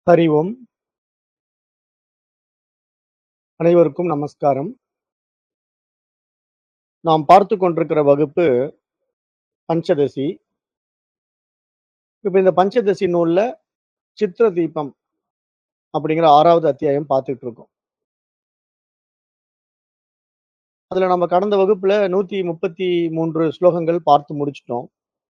ஹரி ஓம். அனைவருக்கும் நமஸ்காரம். நாம் பார்த்துக் கொண்டிருக்கிற வகுப்பு பஞ்சதசி. இப்ப இந்த பஞ்சதசி நூல்ல சித்திர தீபம் அப்படிங்கிற 6வது அத்தியாயம் பார்த்துட்டு இருக்கோம். அதுல நம்ம கடந்த வகுப்புல 133 ஸ்லோகங்கள் பார்த்து முடிச்சுட்டோம்.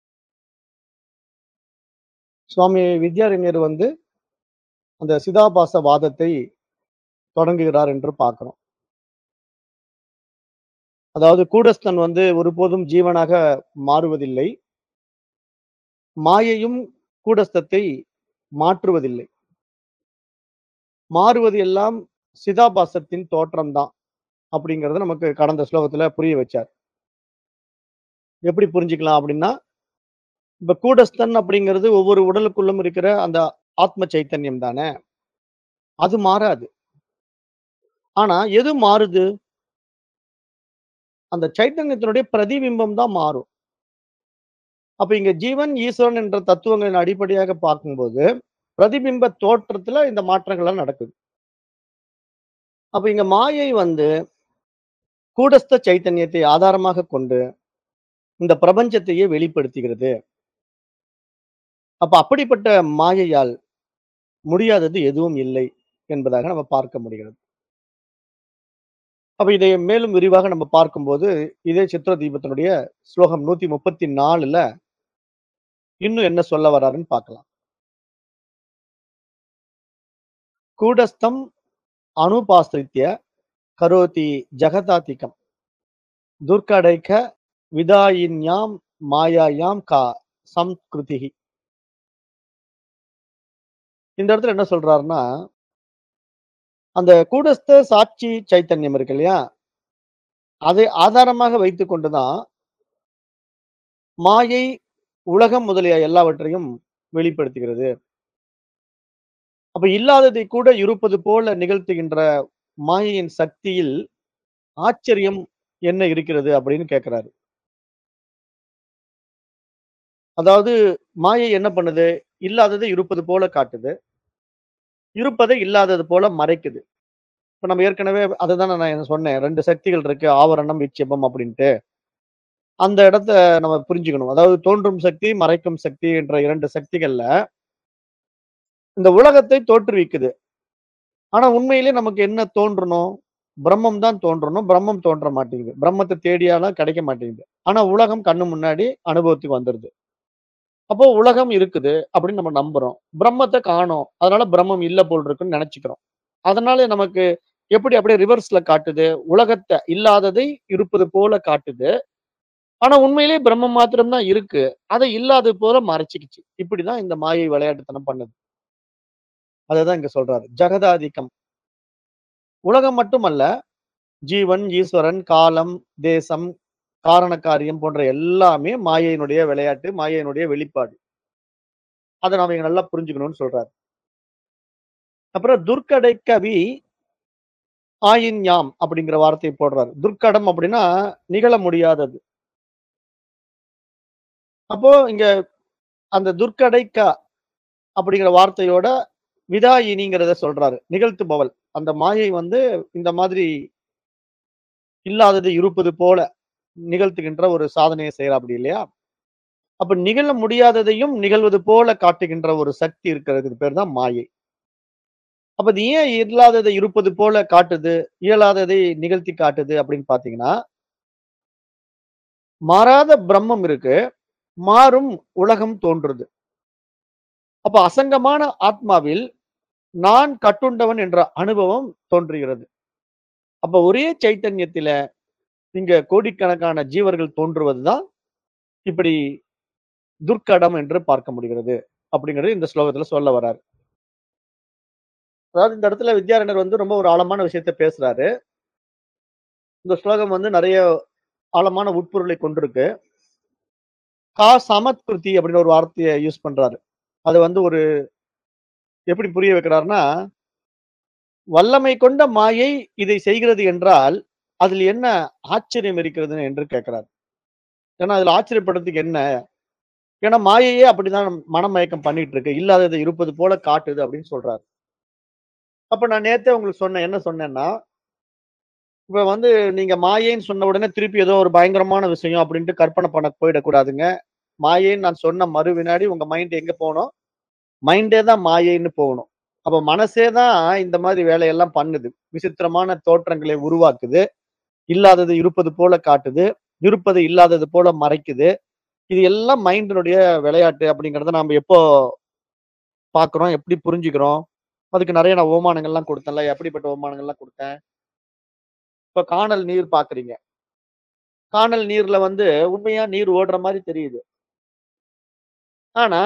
சுவாமி வித்யாரண்யர் வந்து அந்த சிதாபாச வாதத்தை தொடங்குகிறார் என்று பார்க்கிறோம். அதாவது கூடஸ்தன் வந்து ஒருபோதும் ஜீவனாக மாறுவதில்லை. மாயையும் கூடஸ்தத்தை மாற்றுவதில்லை. மாறுவது எல்லாம் சிதாபாசத்தின் தோற்றம் தான். அப்படிங்கிறத நமக்கு கடந்த ஸ்லோகத்துல புரிய வச்சார். எப்படி புரிஞ்சுக்கலாம் அப்படின்னா, இப்ப கூடஸ்தன் அப்படிங்கிறது ஒவ்வொரு உடலுக்குள்ளும் இருக்கிற அந்த ஆத்ம சைத்தன்யம் தானே. அது மாறாது. ஆனா எது மாறுது? அந்த சைத்தன்யத்தினுடைய பிரதிபிம்பம் தான் மாறும். அப்ப இங்க ஜீவன், ஈஸ்வரன் என்ற தத்துவங்களின் அடிப்படையாக பார்க்கும்போது, பிரதிபிம்ப தோற்றத்துல இந்த மாற்றங்கள் எல்லாம் நடக்குது. அப்ப இங்க மாயை வந்து கூடஸ்த சைத்தன்யத்தை ஆதாரமாக கொண்டு இந்த பிரபஞ்சத்தையே வெளிப்படுத்துகிறது. அப்ப அப்படிப்பட்ட மாயையால் முடியாதது எதுவும் இல்லை என்பதாக நம்ம பார்க்க முடிகிறது. அப்ப இதை மேலும் விரிவாக நம்ம பார்க்கும்போது, இதே சித்திர தீபத்தினுடைய ஸ்லோகம் 134ல இன்னும் என்ன சொல்ல வர்றாருன்னு பார்க்கலாம். கூடஸ்தம் அனுபாஸ்ரித்ய கரோதி ஜகதாதிகம் துர்க்கடைக்க விதாயின்யாம் மாயாயாம் கா சம்ஸ்கிருதிஹி. இந்த இடத்துல என்ன சொல்றாருன்னா, அந்த கூடஸ்த சாட்சி சைத்தன்யம் இருக்கு இல்லையா? அதை ஆதாரமாக வைத்துக் கொண்டுதான் மாயை, உலகம் முதலிய எல்லாவற்றையும் வெளிப்படுத்துகிறது. அப்ப இல்லாததை கூட இருப்பது போல நிகழ்த்துகின்ற மாயையின் சக்தியில் ஆச்சரியம் என்ன இருக்கிறது அப்படின்னு கேட்கிறாரு. அதாவது மாயை என்ன பண்ணுது? இல்லாததை இருப்பது போல காட்டுது. இருப்பதை இல்லாதது போல மறைக்குது. இப்ப நம்ம ஏற்கனவே அததானே நான் சொன்னேன். 2 சக்திகள் இருக்கு. ஆவரணம், விட்சேபம் அப்படின்ட்டு. அந்த இடத்த நம்ம புரிஞ்சுக்கணும். அதாவது தோன்றும் சக்தி, மறைக்கும் சக்தி என்ற 2 சக்திகள்ல இந்த உலகத்தை தோற்றுவிக்குது. ஆனா உண்மையிலே நமக்கு என்ன தோன்றணும்? பிரம்மம் தான் தோன்றணும். பிரம்மம் தோன்ற மாட்டேங்குது. பிரம்மத்த தேடியாலும் கிடைக்க மாட்டேங்குது. ஆனா உலகம் கண்ணு முன்னாடி அனுபவத்துக்கு வந்துருது. அப்போ உலகம் இருக்குது அப்படின்னு நம்ம நம்புறோம். பிரம்மத்த காணோம். அதனால பிரம்மம் இல்ல போல் இருக்குன்னு நெனச்சுக்கிறோம். அதனால நமக்கு எப்படி அப்படியே ரிவர்ஸ்ல காட்டுது? உலகத்த இல்லாததை இருப்பது போல காட்டுது. ஆனா உண்மையிலேயே பிரம்மம் மாத்திரம் தான் இருக்கு. அதை இல்லாதது போல மறைச்சுக்கிச்சு. இப்படிதான் இந்த மாயை விளையாட்டுத்தனம் பண்ணுது. அததான் இங்க சொல்றாரு. ஜகதாதிகம். உலகம் மட்டுமல்ல, ஜீவன், ஈஸ்வரன், காலம், தேசம், காரண காரியம் போன்ற எல்லாமே மாயையினுடைய விளையாட்டு, மாயையினுடைய வெளிப்பாடு. அத நாம இங்க நல்லா புரிஞ்சுக்கணும்னு சொல்றாரு. அப்புறம் துர்க்கடைக்கவி ஆயின்யாம் அப்படிங்கிற வார்த்தையை போடுறாரு. துர்க்கடம் அப்படின்னா நிகழ முடியாதது. அப்போ இங்க அந்த துர்க்கடைக்க அப்படிங்கிற வார்த்தையோட விதாயினிங்கிறத சொல்றாரு. நிகழ்த்துபவள். அந்த மாயை வந்து இந்த மாதிரி இல்லாதது இருப்பது போல நிகழ்த்துகின்ற ஒரு சாதனையை செய்றாப்படி இல்லையா? அப்ப நிகழ முடியாததையும் நிகழ்வது போல காட்டுகின்ற ஒரு சக்தி இருக்கிறதுக்கு பேர் தான் மாயை. அப்ப அது ஏன் இல்லாததை இருப்பது போல காட்டுது? இயலாததை நிகழ்த்தி காட்டுது அப்படின்னு பார்த்தீங்கன்னா மாறாத பிரம்மம் இருக்கு. மாறும் உலகம் தோன்றுது. அப்ப அசங்கமான ஆத்மாவில் நான் கட்டுண்டவன் என்ற அனுபவம் தோன்றுகிறது. அப்ப ஒரே சைத்தன்யத்தில இங்க கோடிக்கணக்கான ஜீவர்கள் தோன்றுவதுதான் இப்படி துர்க்கடம் என்று பார்க்க முடிகிறது. அப்படிங்கிறது இந்த ஸ்லோகத்துல சொல்ல வர்றாரு. அதாவது இந்த இடத்துல வித்யாரண்யர் வந்து ரொம்ப ஒரு ஆழமான விஷயத்த பேசுறாரு. இந்த ஸ்லோகம் வந்து நெறைய ஆழமான உட்பொருளை கொண்டிருக்கு. கா சமத்கிருதி அப்படின்னு ஒரு வார்த்தைய யூஸ் பண்றாரு. அது வந்து ஒரு எப்படி புரிய வைக்கிறார்ன்னா, வல்லமை கொண்ட மாயை இதை செய்கிறது என்றால், அதில் என்ன ஆச்சரியம் இருக்கிறது என்று கேட்கிறார். ஏன்னா அதுல ஆச்சரியப்படுறதுக்கு என்ன? ஏன்னா மாயையே அப்படிதான் மனமயக்கம் பண்ணிட்டு இருக்கு இல்லாதது இருப்பது போல காட்டுது அப்படின்னு சொல்றாரு அப்ப நான் நேத்தே உங்களுக்கு சொன்னேன் என்ன சொன்னேன்னா இப்ப வந்து நீங்க மாயைன்னு சொன்ன உடனே திருப்பி ஏதோ ஒரு பயங்கரமான விஷயம் அப்படின்ட்டு கற்பனை பண்ண போயிடக்கூடாதுங்க மாயைன்னு நான் சொன்ன மறு வினாடி உங்க மைண்ட் எங்க போகணும் மைண்டே தான் மாயைன்னு போகணும் அப்ப மனசே தான் இந்த மாதிரி வேலையெல்லாம் பண்ணுது விசித்திரமான தோற்றங்களை உருவாக்குது இல்லாதது இருப்பது போல காட்டுது இருப்பது இல்லாதது போல மறைக்குது இது எல்லாம் மைண்டினுடைய விளையாட்டு அப்படிங்கறத நாம எப்போ பாக்குறோம் எப்படி புரிஞ்சுக்கிறோம் அதுக்கு நிறைய நான் ஓமானங்கள்லாம் கொடுத்தேன்ல எப்படிப்பட்ட ஓமானங்கள்லாம் கொடுத்தேன் இப்ப காணல் நீர் பாக்குறீங்க காணல் நீர்ல வந்து உண்மையா நீர் ஓடுற மாதிரி தெரியுது ஆனா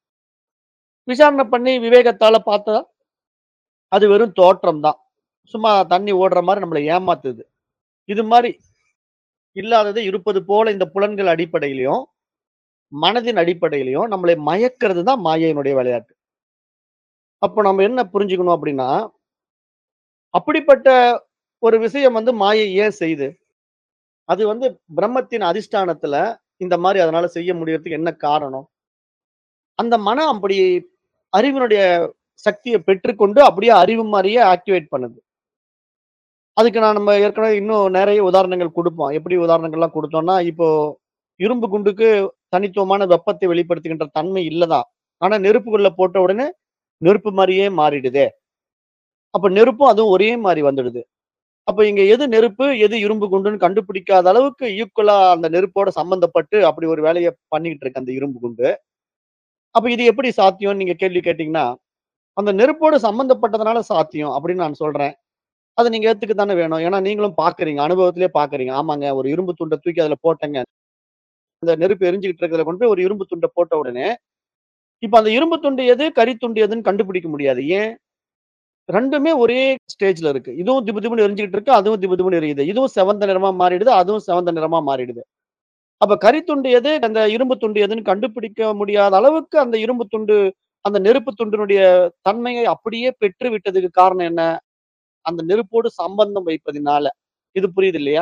விசாரணை பண்ணி விவேகத்தால பார்த்தா அது வெறும் தோற்றம் தான் சும்மா தண்ணி ஓடுற மாதிரி நம்மளை ஏமாத்துது இது மாதிரி இல்லாதது இருப்பது போல இந்த புலன்கள் அடிப்படையிலையும் மனதின் அடிப்படையிலையும் நம்மளை மயக்கிறது தான் மாயையினுடைய விளையாட்டு அப்போ நம்ம என்ன புரிஞ்சுக்கணும் அப்படின்னா அப்படிப்பட்ட ஒரு விஷயம் வந்து மாயை ஏன் செய்யுது அது வந்து பிரம்மத்தின் அதிஷ்டானத்துல இந்த மாதிரி அதனால செய்ய முடியறதுக்கு என்ன காரணம் அந்த மனம் அப்படி அறிவினுடைய சக்தியை பெற்றுக்கொண்டு அப்படியே அறிவு மாதிரியே ஆக்டிவேட் பண்ணுது அதுக்கு நான் நம்ம ஏற்கனவே இன்னும் நிறைய உதாரணங்கள் கொடுப்போம் எப்படி உதாரணங்கள்லாம் கொடுத்தோம்னா இப்போ இரும்பு குண்டுக்கு தனித்துவமான வெப்பத்தை வெளிப்படுத்துகின்ற தன்மை இல்லதான் ஆனா நெருப்புக்குள்ள போட்ட உடனே நெருப்பு மாதிரியே மாறிடுதே அப்ப நெருப்பும் அதுவும் ஒரே மாதிரி வந்துடுது அப்ப இங்க எது நெருப்பு எது இரும்பு குண்டுன்னு கண்டுபிடிக்காத அளவுக்கு ஈக்குவலா அந்த நெருப்போட சம்பந்தப்பட்டு அப்படி ஒரு வேலையை பண்ணிக்கிட்டு இருக்கு அந்த இரும்பு குண்டு அப்ப இது எப்படி சாத்தியம் நீங்க கேள்வி கேட்டீங்கன்னா அந்த நெருப்போட சம்பந்தப்பட்டதுனால சாத்தியம் அப்படின்னு நான் சொல்றேன் அதை நீங்க ஏத்துக்க தானே வேணும் ஏன்னா நீங்களும் பாக்குறீங்க அனுபவத்திலே பாக்குறீங்க ஆமாங்க ஒரு இரும்பு துண்டை தூக்கி அதுல போட்டேங்க அந்த நெருப்பு எரிஞ்சுக்கிட்டு இருக்கிறதுல கொண்டு போய் ஒரு இரும்பு துண்டை போட்ட உடனே இப்ப அந்த இரும்பு துண்டு எது கரித்துண்டு எதுன்னு கண்டுபிடிக்க முடியாது ஏன் ரெண்டுமே ஒரே ஸ்டேஜ்ல இருக்கு இதுவும் திபு திபுன்னு எரிஞ்சுக்கிட்டு இருக்கு அதுவும் திபு திபுன்னு எரியுது இதுவும் செவந்த நிறமா மாறிடுது அதுவும் செவந்த நிறமா மாறிடுது அப்ப கரித்துண்டு எது அந்த இரும்பு துண்டு எதுன்னு கண்டுபிடிக்க முடியாத அளவுக்கு அந்த இரும்பு துண்டு அந்த நெருப்பு துண்டினுடைய தன்மையை அப்படியே பெற்று விட்டதுக்கு காரணம் என்ன அந்த நெருப்போடு சம்பந்தம் வைப்பதினால இது புரியுது இல்லையா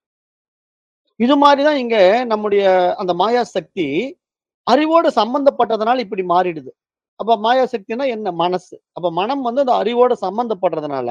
இது மாதிரிதான் இங்க நம்முடைய அந்த மாயா சக்தி அறிவோடு சம்பந்தப்பட்டதுனால இப்படி மாறிடுது அப்ப மாயா சக்தினா என்ன மனசு அப்ப மனம் வந்து அந்த அறிவோட சம்பந்தப்படுறதுனால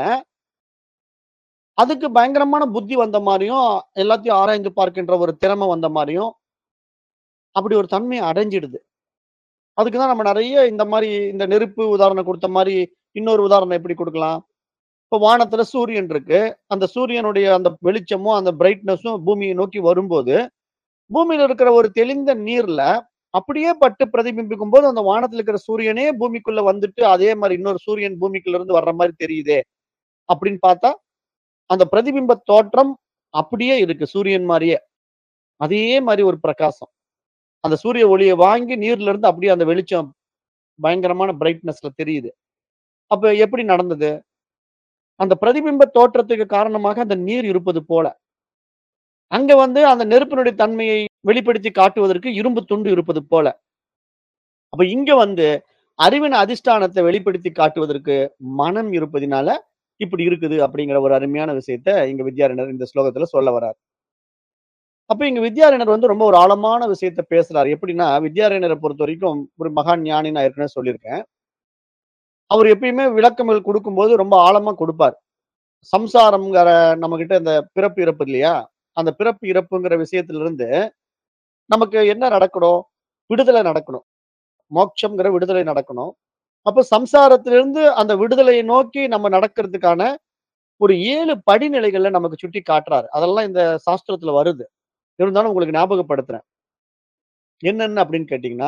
அதுக்கு பயங்கரமான புத்தி வந்த மாதிரியும் எல்லாத்தையும் ஆராய்ந்து பார்க்கின்ற ஒரு திறமை வந்த மாதிரியும் அப்படி ஒரு தன்மையை அடைஞ்சிடுது அதுக்குதான் நம்ம நிறைய இந்த மாதிரி இந்த நெருப்பு உதாரணம் கொடுத்த மாதிரி இன்னொரு உதாரணம் எப்படி கொடுக்கலாம் இப்ப வானத்துல சூரியன் இருக்கு அந்த சூரியனுடைய அந்த வெளிச்சமும் அந்த பிரைட்னஸும் பூமியை நோக்கி வரும்போது பூமியில இருக்கிற ஒரு தெளிந்த நீர்ல அப்படியே பட்டு பிரதிபிம்பிக்கும் போது அந்த வானத்துல இருக்கிற சூரியனே பூமிக்குள்ள வந்துட்டு அதே மாதிரி இன்னொரு சூரியன் பூமிக்குள்ள இருந்து வர்ற மாதிரி தெரியுதே அப்படின்னு பார்த்தா அந்த பிரதிபிம்ப தோற்றம் அப்படியே இருக்கு சூரியன் மாதிரியே அதே மாதிரி ஒரு பிரகாசம் அந்த சூரிய ஒளியை வாங்கி நீர்ல இருந்து அப்படியே அந்த வெளிச்சம் பயங்கரமான பிரைட்னஸ்ல தெரியுது அப்ப எப்படி நடந்தது அந்த பிரதிபிம்ப தோற்றத்துக்கு காரணமாக அந்த நீர் இருப்பது போல அங்க வந்து அந்த நெருப்பினுடைய தன்மையை வெளிப்படுத்தி காட்டுவதற்கு இரும்பு துண்டு இருப்பது போல அப்ப இங்க வந்து அறிவின் அதிஷ்டானத்தை வெளிப்படுத்தி காட்டுவதற்கு மனம் இருப்பதினால இப்படி இருக்குது அப்படிங்கிற ஒரு அருமையான விஷயத்த இங்க வித்யாரண்யர் இந்த ஸ்லோகத்துல சொல்ல வர்றார் அப்ப இங்க வித்யாரண்யர் வந்து ரொம்ப ஒரு ஆழமான விஷயத்த பேசுறாரு எப்படின்னா வித்யாரண்யரை பொறுத்த வரைக்கும் ஒரு மகான் ஞானி நான் ஏற்கனவே சொல்லியிருக்கேன் அவர் எப்பயுமே விளக்கங்கள் கொடுக்கும்போது ரொம்ப ஆழமா கொடுப்பார் சம்சாரம்ங்கிற நம்ம கிட்ட இந்த பிறப்பு இறப்பு இல்லையா அந்த பிறப்பு இறப்புங்கிற விஷயத்துல இருந்து நமக்கு என்ன நடக்கணும் விடுதலை நடக்கணும் மோட்சம்ங்கிற விடுதலை நடக்கணும் அப்ப சம்சாரத்திலிருந்து அந்த விடுதலையை நோக்கி நம்ம நடக்கிறதுக்கான ஒரு ஏழு படிநிலைகள்ல நமக்கு சுட்டி காட்டுறாரு அதெல்லாம் இந்த சாஸ்திரத்துல வருது இருந்தாலும் உங்களுக்கு ஞாபகப்படுத்துறேன் என்னென்ன அப்படின்னு கேட்டீங்கன்னா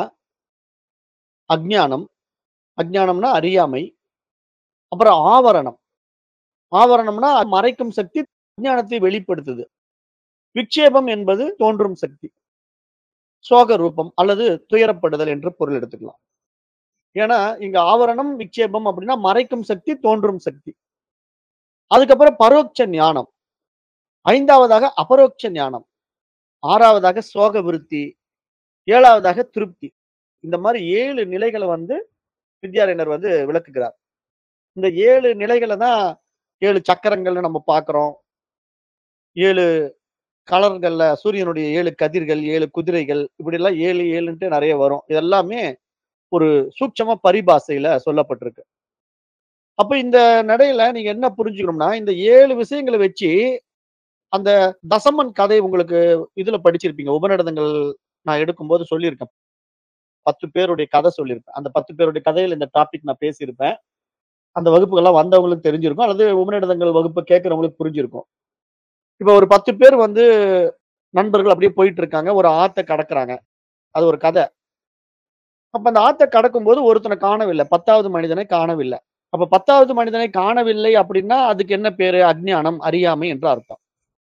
அஜ்ஞானம் அஜ்ஞானம்னா அறியாமை அப்புறம் ஆவரணம் ஆவரணம்னா மறைக்கும் சக்தி அஜ்ஞானத்தை வெளிப்படுத்துது விக்ஷேபம் என்பது தோன்றும் சக்தி சோக ரூபம் அல்லது துயரப்படுதல் என்று பொருள் எடுத்துக்கலாம் ஏன்னா இங்க ஆவரணம் விக்ஷேபம் அப்படின்னா மறைக்கும் சக்தி தோன்றும் சக்தி அதுக்கப்புறம் பரோட்ச ஞானம் ஐந்தாவதாக அபரோக்ஷ ஞானம் ஆறாவதாக சோக விருத்தி ஏழாவதாக திருப்தி இந்த மாதிரி ஏழு நிலைகளை வந்து வித்யாரண்யர் வந்து விளக்குகிறார் இந்த ஏழு நிலைகளை தான் ஏழு சக்கரங்கள்னு நம்ம பார்க்கிறோம் ஏழு கலர்கள்ல சூரியனுடைய 7 கதிர்கள், 7 குதிரைகள் இப்படிலாம் 7, 7ன்ட்டு நெறைய வரும். இது எல்லாமே ஒரு சூட்சம பரிபாஷையில சொல்லப்பட்டிருக்கு. அப்ப இந்த நடையில நீங்க என்ன புரிஞ்சுக்கணும்னா, இந்த 7 விஷயங்கள வச்சு, அந்த தசமன் கதை உங்களுக்கு இதுல படிச்சிருப்பீங்க. உபநிடதங்கள் நான் எடுக்கும்போது சொல்லியிருக்கேன். 10 பேருடைய கதை சொல்லியிருப்பேன். அந்த 10 பேருடைய கதையில இந்த டாபிக் நான் பேசியிருப்பேன். அந்த வகுப்புகள்லாம் வந்தவங்களுக்கு தெரிஞ்சிருக்கும். அல்லது உபநிடதங்கள் வகுப்பு கேட்கிறவங்களுக்கு புரிஞ்சிருக்கும். இப்ப ஒரு 10 பேர் வந்து நண்பர்கள் அப்படியே போயிட்டு இருக்காங்க. ஒரு ஆத்த கடக்குறாங்க. அது ஒரு கதை. அப்ப அந்த ஆத்த கடக்கும்போது ஒருத்தன காணவில்லை. 10வது மனிதனை காணவில்லை. அப்ப 10வது மனிதனை காணவில்லை அப்படின்னா, அதுக்கு என்ன பேரு? அஞ்ஞானம், அறியாமை என்று அர்த்தம்.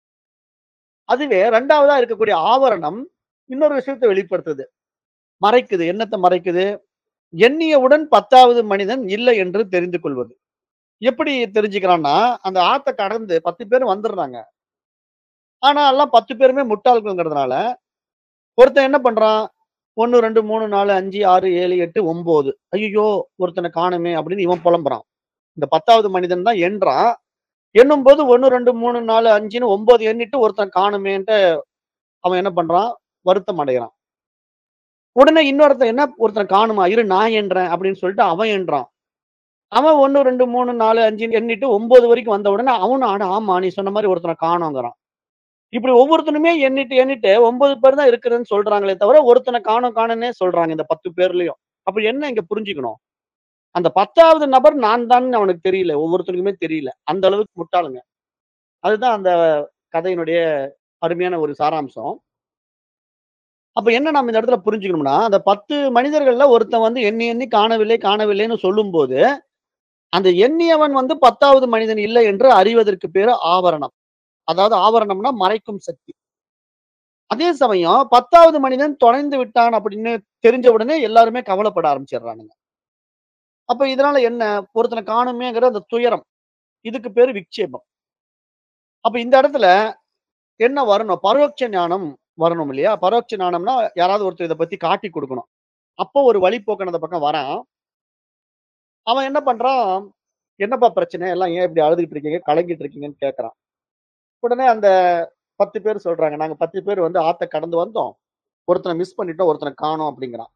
அதுவே 2வதா இருக்கக்கூடிய ஆவரணம், இன்னொரு விஷயத்த வெளிப்படுத்துது. மறைக்குது. என்னத்த மறைக்குது? எண்ணியவுடன் 10வது மனிதன் இல்லை என்று தெரிந்து கொள்வது. எப்படி தெரிஞ்சுக்கிறான்னா, அந்த ஆத்த கடந்து 10 பேரும் வந்துடுறாங்க. ஆனா எல்லாம் 10 பேருமே முட்டாள்கள்ங்கிறதுனால, ஒருத்தன் என்ன பண்றான்? 1, 2, 3, 4, 5, 6, 7, 8, 9 ஐய்யயோ! ஒருத்தன காணோமே அப்படின்னு இவன் புலம்புறான். இந்த 10வது மனிதன் தான் எண்றான். எண்ணும்போது 1, 2, 3, 4, 5ன்னு 9 எண்ணிட்டு ஒருத்தன் காணோமேன்ட்டு அவன் என்ன பண்றான்? வருத்தம் அடையறான். உடனே இன்னொருத்தன் என்ன ஒருத்தன காணுமா? இரு நான் எண்றேன் அப்படின்னு சொல்லிட்டு அவன் எண்றான். அவன் 1, 2, 3, 4, 5ன்னு எண்ணிட்டு 9 வரைக்கும் வந்த உடனே அவனும் அட ஆமா நீ சொன்ன மாரி ஒருத்தன காணோங்கிறான். இப்படி ஒவ்வொருத்தனுமே எண்ணிட்டு, எண்ணிட்டு 9 பேர் தான் இருக்கிறேன்னு சொல்றாங்களே தவிர, ஒருத்தன காணோம் காணோம்னே சொல்றாங்க இந்த 10 பேர்லயும். அப்ப என்ன இங்க புரிஞ்சுக்கணும்? அந்த 10வது நபர் நான் தான்னு அவனுக்கு தெரியல. ஒவ்வொருத்தனுக்குமே தெரியல. அந்த அளவுக்கு முட்டாளுங்க. அதுதான் அந்த கதையினுடைய அருமையான ஒரு சாராம்சம். அப்ப என்ன நம்ம இந்த இடத்துல புரிஞ்சுக்கணும்னா, அந்த 10 மனிதர்கள்ல ஒருத்தன் வந்து எண்ணி எண்ணி காணவில்லை, காணவில்லைன்னு சொல்லும்போது, அந்த எண்ணியவன் வந்து 10வது மனிதன் இல்லை என்று அறிவதற்கு பேரு ஆவரணம். அதாவது ஆவரணம்னா மறைக்கும் சக்தி. அதே சமயம் 10வது மனிதன் தொலைந்து விட்டான் அப்படின்னு தெரிஞ்ச உடனே எல்லாருமே கவலைப்பட ஆரம்பிச்சிடுறானுங்க. அப்ப இதனால என்ன? ஒருத்தன காணோமேங்கிற அந்த துயரம். இதுக்கு பேரு விக்ஷேபம். அப்ப இந்த இடத்துல என்ன வரணும்? பரோட்ச ஞானம் வரணும் இல்லையா? பரோட்ச ஞானம்னா யாராவது ஒருத்தர் இத பத்தி காட்டிக் குடுக்கணும். அப்போ ஒரு வழிப்போக்கன் அந்த பக்கம் வரான். அவன் என்ன பண்றான்? "என்னப்பா பிரச்சனை? எல்லாம் ஏன் இப்படி அழுதுகிட்டு இருக்கீங்க? கலங்கிட்டு இருக்கீங்கன்னு?" கேட்கறான். உடனே அந்த 10 பேர் சொல்றாங்க. "நாங்க 10 பேர் வந்து ஆத்த கடந்து வந்தோம். ஒருத்தன மிஸ் பண்ணிட்டோம். ஒருத்தன காணோம்" அப்படிங்கிறான்.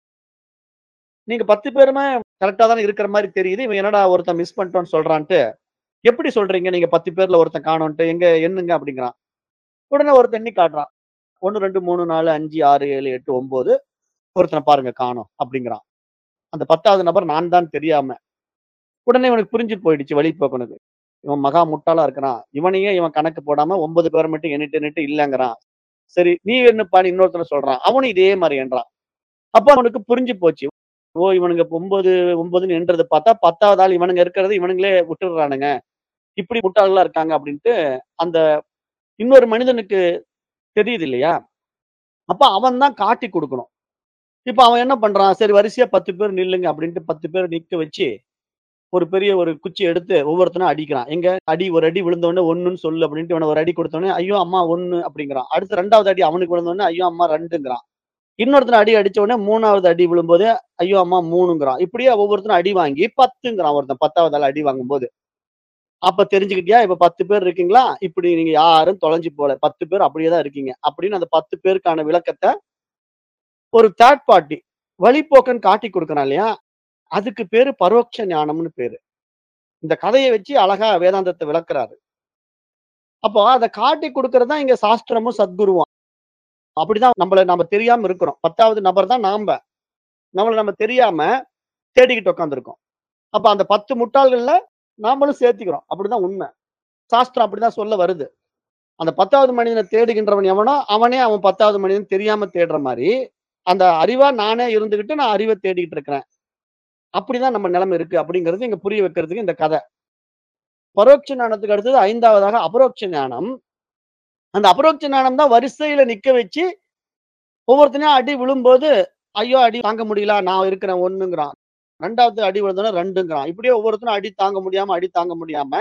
நீங்க 10 பேருமே கரெக்ட்டா தானே இருக்கிற மாரி தெரியுது. இவன் என்னடா ஒருத்தன் மிஸ் பண்ணிட்டோம்ன்னு சொல்றான்ட்டு, "எப்படி சொல்றீங்க நீங்க 10 பேர்ல ஒருத்தன் காணோன்ட்டு? எங்க எண்ணுங்க" அப்படிங்கிறான். உடனே ஒருத்தன் எண்ணி காட்டுறான். 1, 2, 3, 4, 5, 6, 7, 8, 9 ஒருத்தன பாருங்க காணோம் அப்படிங்கிறான். அந்த 10வது நபர் நான் தான் தெரியாம. உடனே இவனுக்கு புரிஞ்சு போயிடுச்சு வழிப்போக்கனுக்கு. இவன் மகா முட்டாளா இருக்கிறான். இவனையே இவன் கணக்கு போடாம 9 பேர மட்டும் எண்ணிட்டு எண்ணிட்டு இல்லங்கிறான். சரி நீ எண்ணுப்பான்னு இன்னொருத்தன சொல்றான். அவனும் இதே மாரி எண்றான். அப்ப அவனுக்கு புரிஞ்சு போச்சு. ஓ! இவனுங்க 9, 9ன்னு எண்றத பார்த்தா 10வது ஆள் இவனுங்க இருக்கிறத இவனுங்களே விட்டுடுறானுங்க. இப்படி முட்டாள்களா இருக்காங்க அப்படின்ட்டு, அந்த இன்னொரு மனிதனுக்கு தெரியுது இல்லையா? அப்ப அவன் தான் காட்டிக் குடுக்கணும். இப்ப அவன் என்ன பண்றான்? சரி வரிசையா 10 பேர் நில்லுங்க அப்படின்ட்டு 10 பேர நிக்க வச்சு, ஒரு பெரிய ஒரு குச்சி எடுத்து ஒவ்வொருத்தனா அடிக்கிறான். எங்க அடி ஒரு அடி விழுந்த உடனே 1ன்னு சொல்லு அப்படின்ட்டு இவன ஒரு அடி கொடுத்த உடனே, ஐயோ அம்மா 1 அப்படிங்கிறான். அடுத்து 2வது அடி அவனுக்கு விழுந்த உடனே, ஐயோ அம்மா 2ங்கிறான். இன்னொருத்தன அடி அடிச்ச உடனே 3வது அடி விழும்போது, ஐயோ அம்மா 3ங்கிறான். இப்படியே ஒவ்வொருத்தனும் அடி வாங்கி 10ங்கிறான் ஒருத்தன் 10வது ஆள் அடி வாங்கும்போது. அப்ப தெரிஞ்சுக்கிட்டியா? இப்ப 10 பேர் இருக்கீங்களா? இப்படி நீங்க யாரும் தொலைஞ்சு போல. 10 பேர் அப்படியே தான் இருக்கீங்க. அப்படின்னு அந்த 10 பேருக்கான விளக்கத்த ஒரு தேர்ட் பார்ட்டி வழிப்போக்கன் காட்டிக் குடுக்குறான் இல்லையா? அதுக்கு பேரு பரோட்ச ஞானம்னு பேரு. இந்த கதைய வச்சு அழகா வேதாந்தத்த விளக்குறாரு. அப்போ அத காட்டிக் குடுக்கிறது தான் இங்க சாஸ்திரமும், சத்குருவும். அப்படிதான் நம்மள நாம தெரியாம இருக்கிறோம். 10வது நபர் தான் நாம. நம்மள நம்ம தெரியாம தேடிக்கிட்டு உட்கார்ந்திருக்கோம். அப்ப அந்த 10 முட்டாள்கள்ல நாமளும் சேர்த்துக்கிறோம். அப்படிதான் உண்மை. சாஸ்திரம் அப்படிதான் சொல்ல வருது. அந்த 10வது மனிதன தேடுகின்றவன் எவனோ, அவனே அவன் 10வது மனிதன் தெரியாம தேடுற மாரி, அந்த அறிவா நானே இருந்துகிட்டு நான் அறிவ தேடிக்கிட்டு இருக்கிறேன். அப்படிதான் நம்ம நிலைமை இருக்கு அப்படிங்கிறது இங்க புரிய வைக்கிறதுக்கு இந்த கதை. பரோட்ச ஞானத்துக்கு அடுத்தது 5வதாக அபரோக்ஷ ஞானம். அந்த அபரோக்ஷ ஞானம் தான் வரிசையில நிக்க வச்சு, ஒவ்வொருத்தனையும் அடி விழும்போது, ஐயோ! அடி தாங்க முடியல. நான் இருக்கிறேன் 1ங்கிறான். 2வது அடி விழுந்தோனே 2ங்கிறான். இப்படியே ஒவ்வொருத்தனும் அடி தாங்க முடியாம, அடி தாங்க முடியாம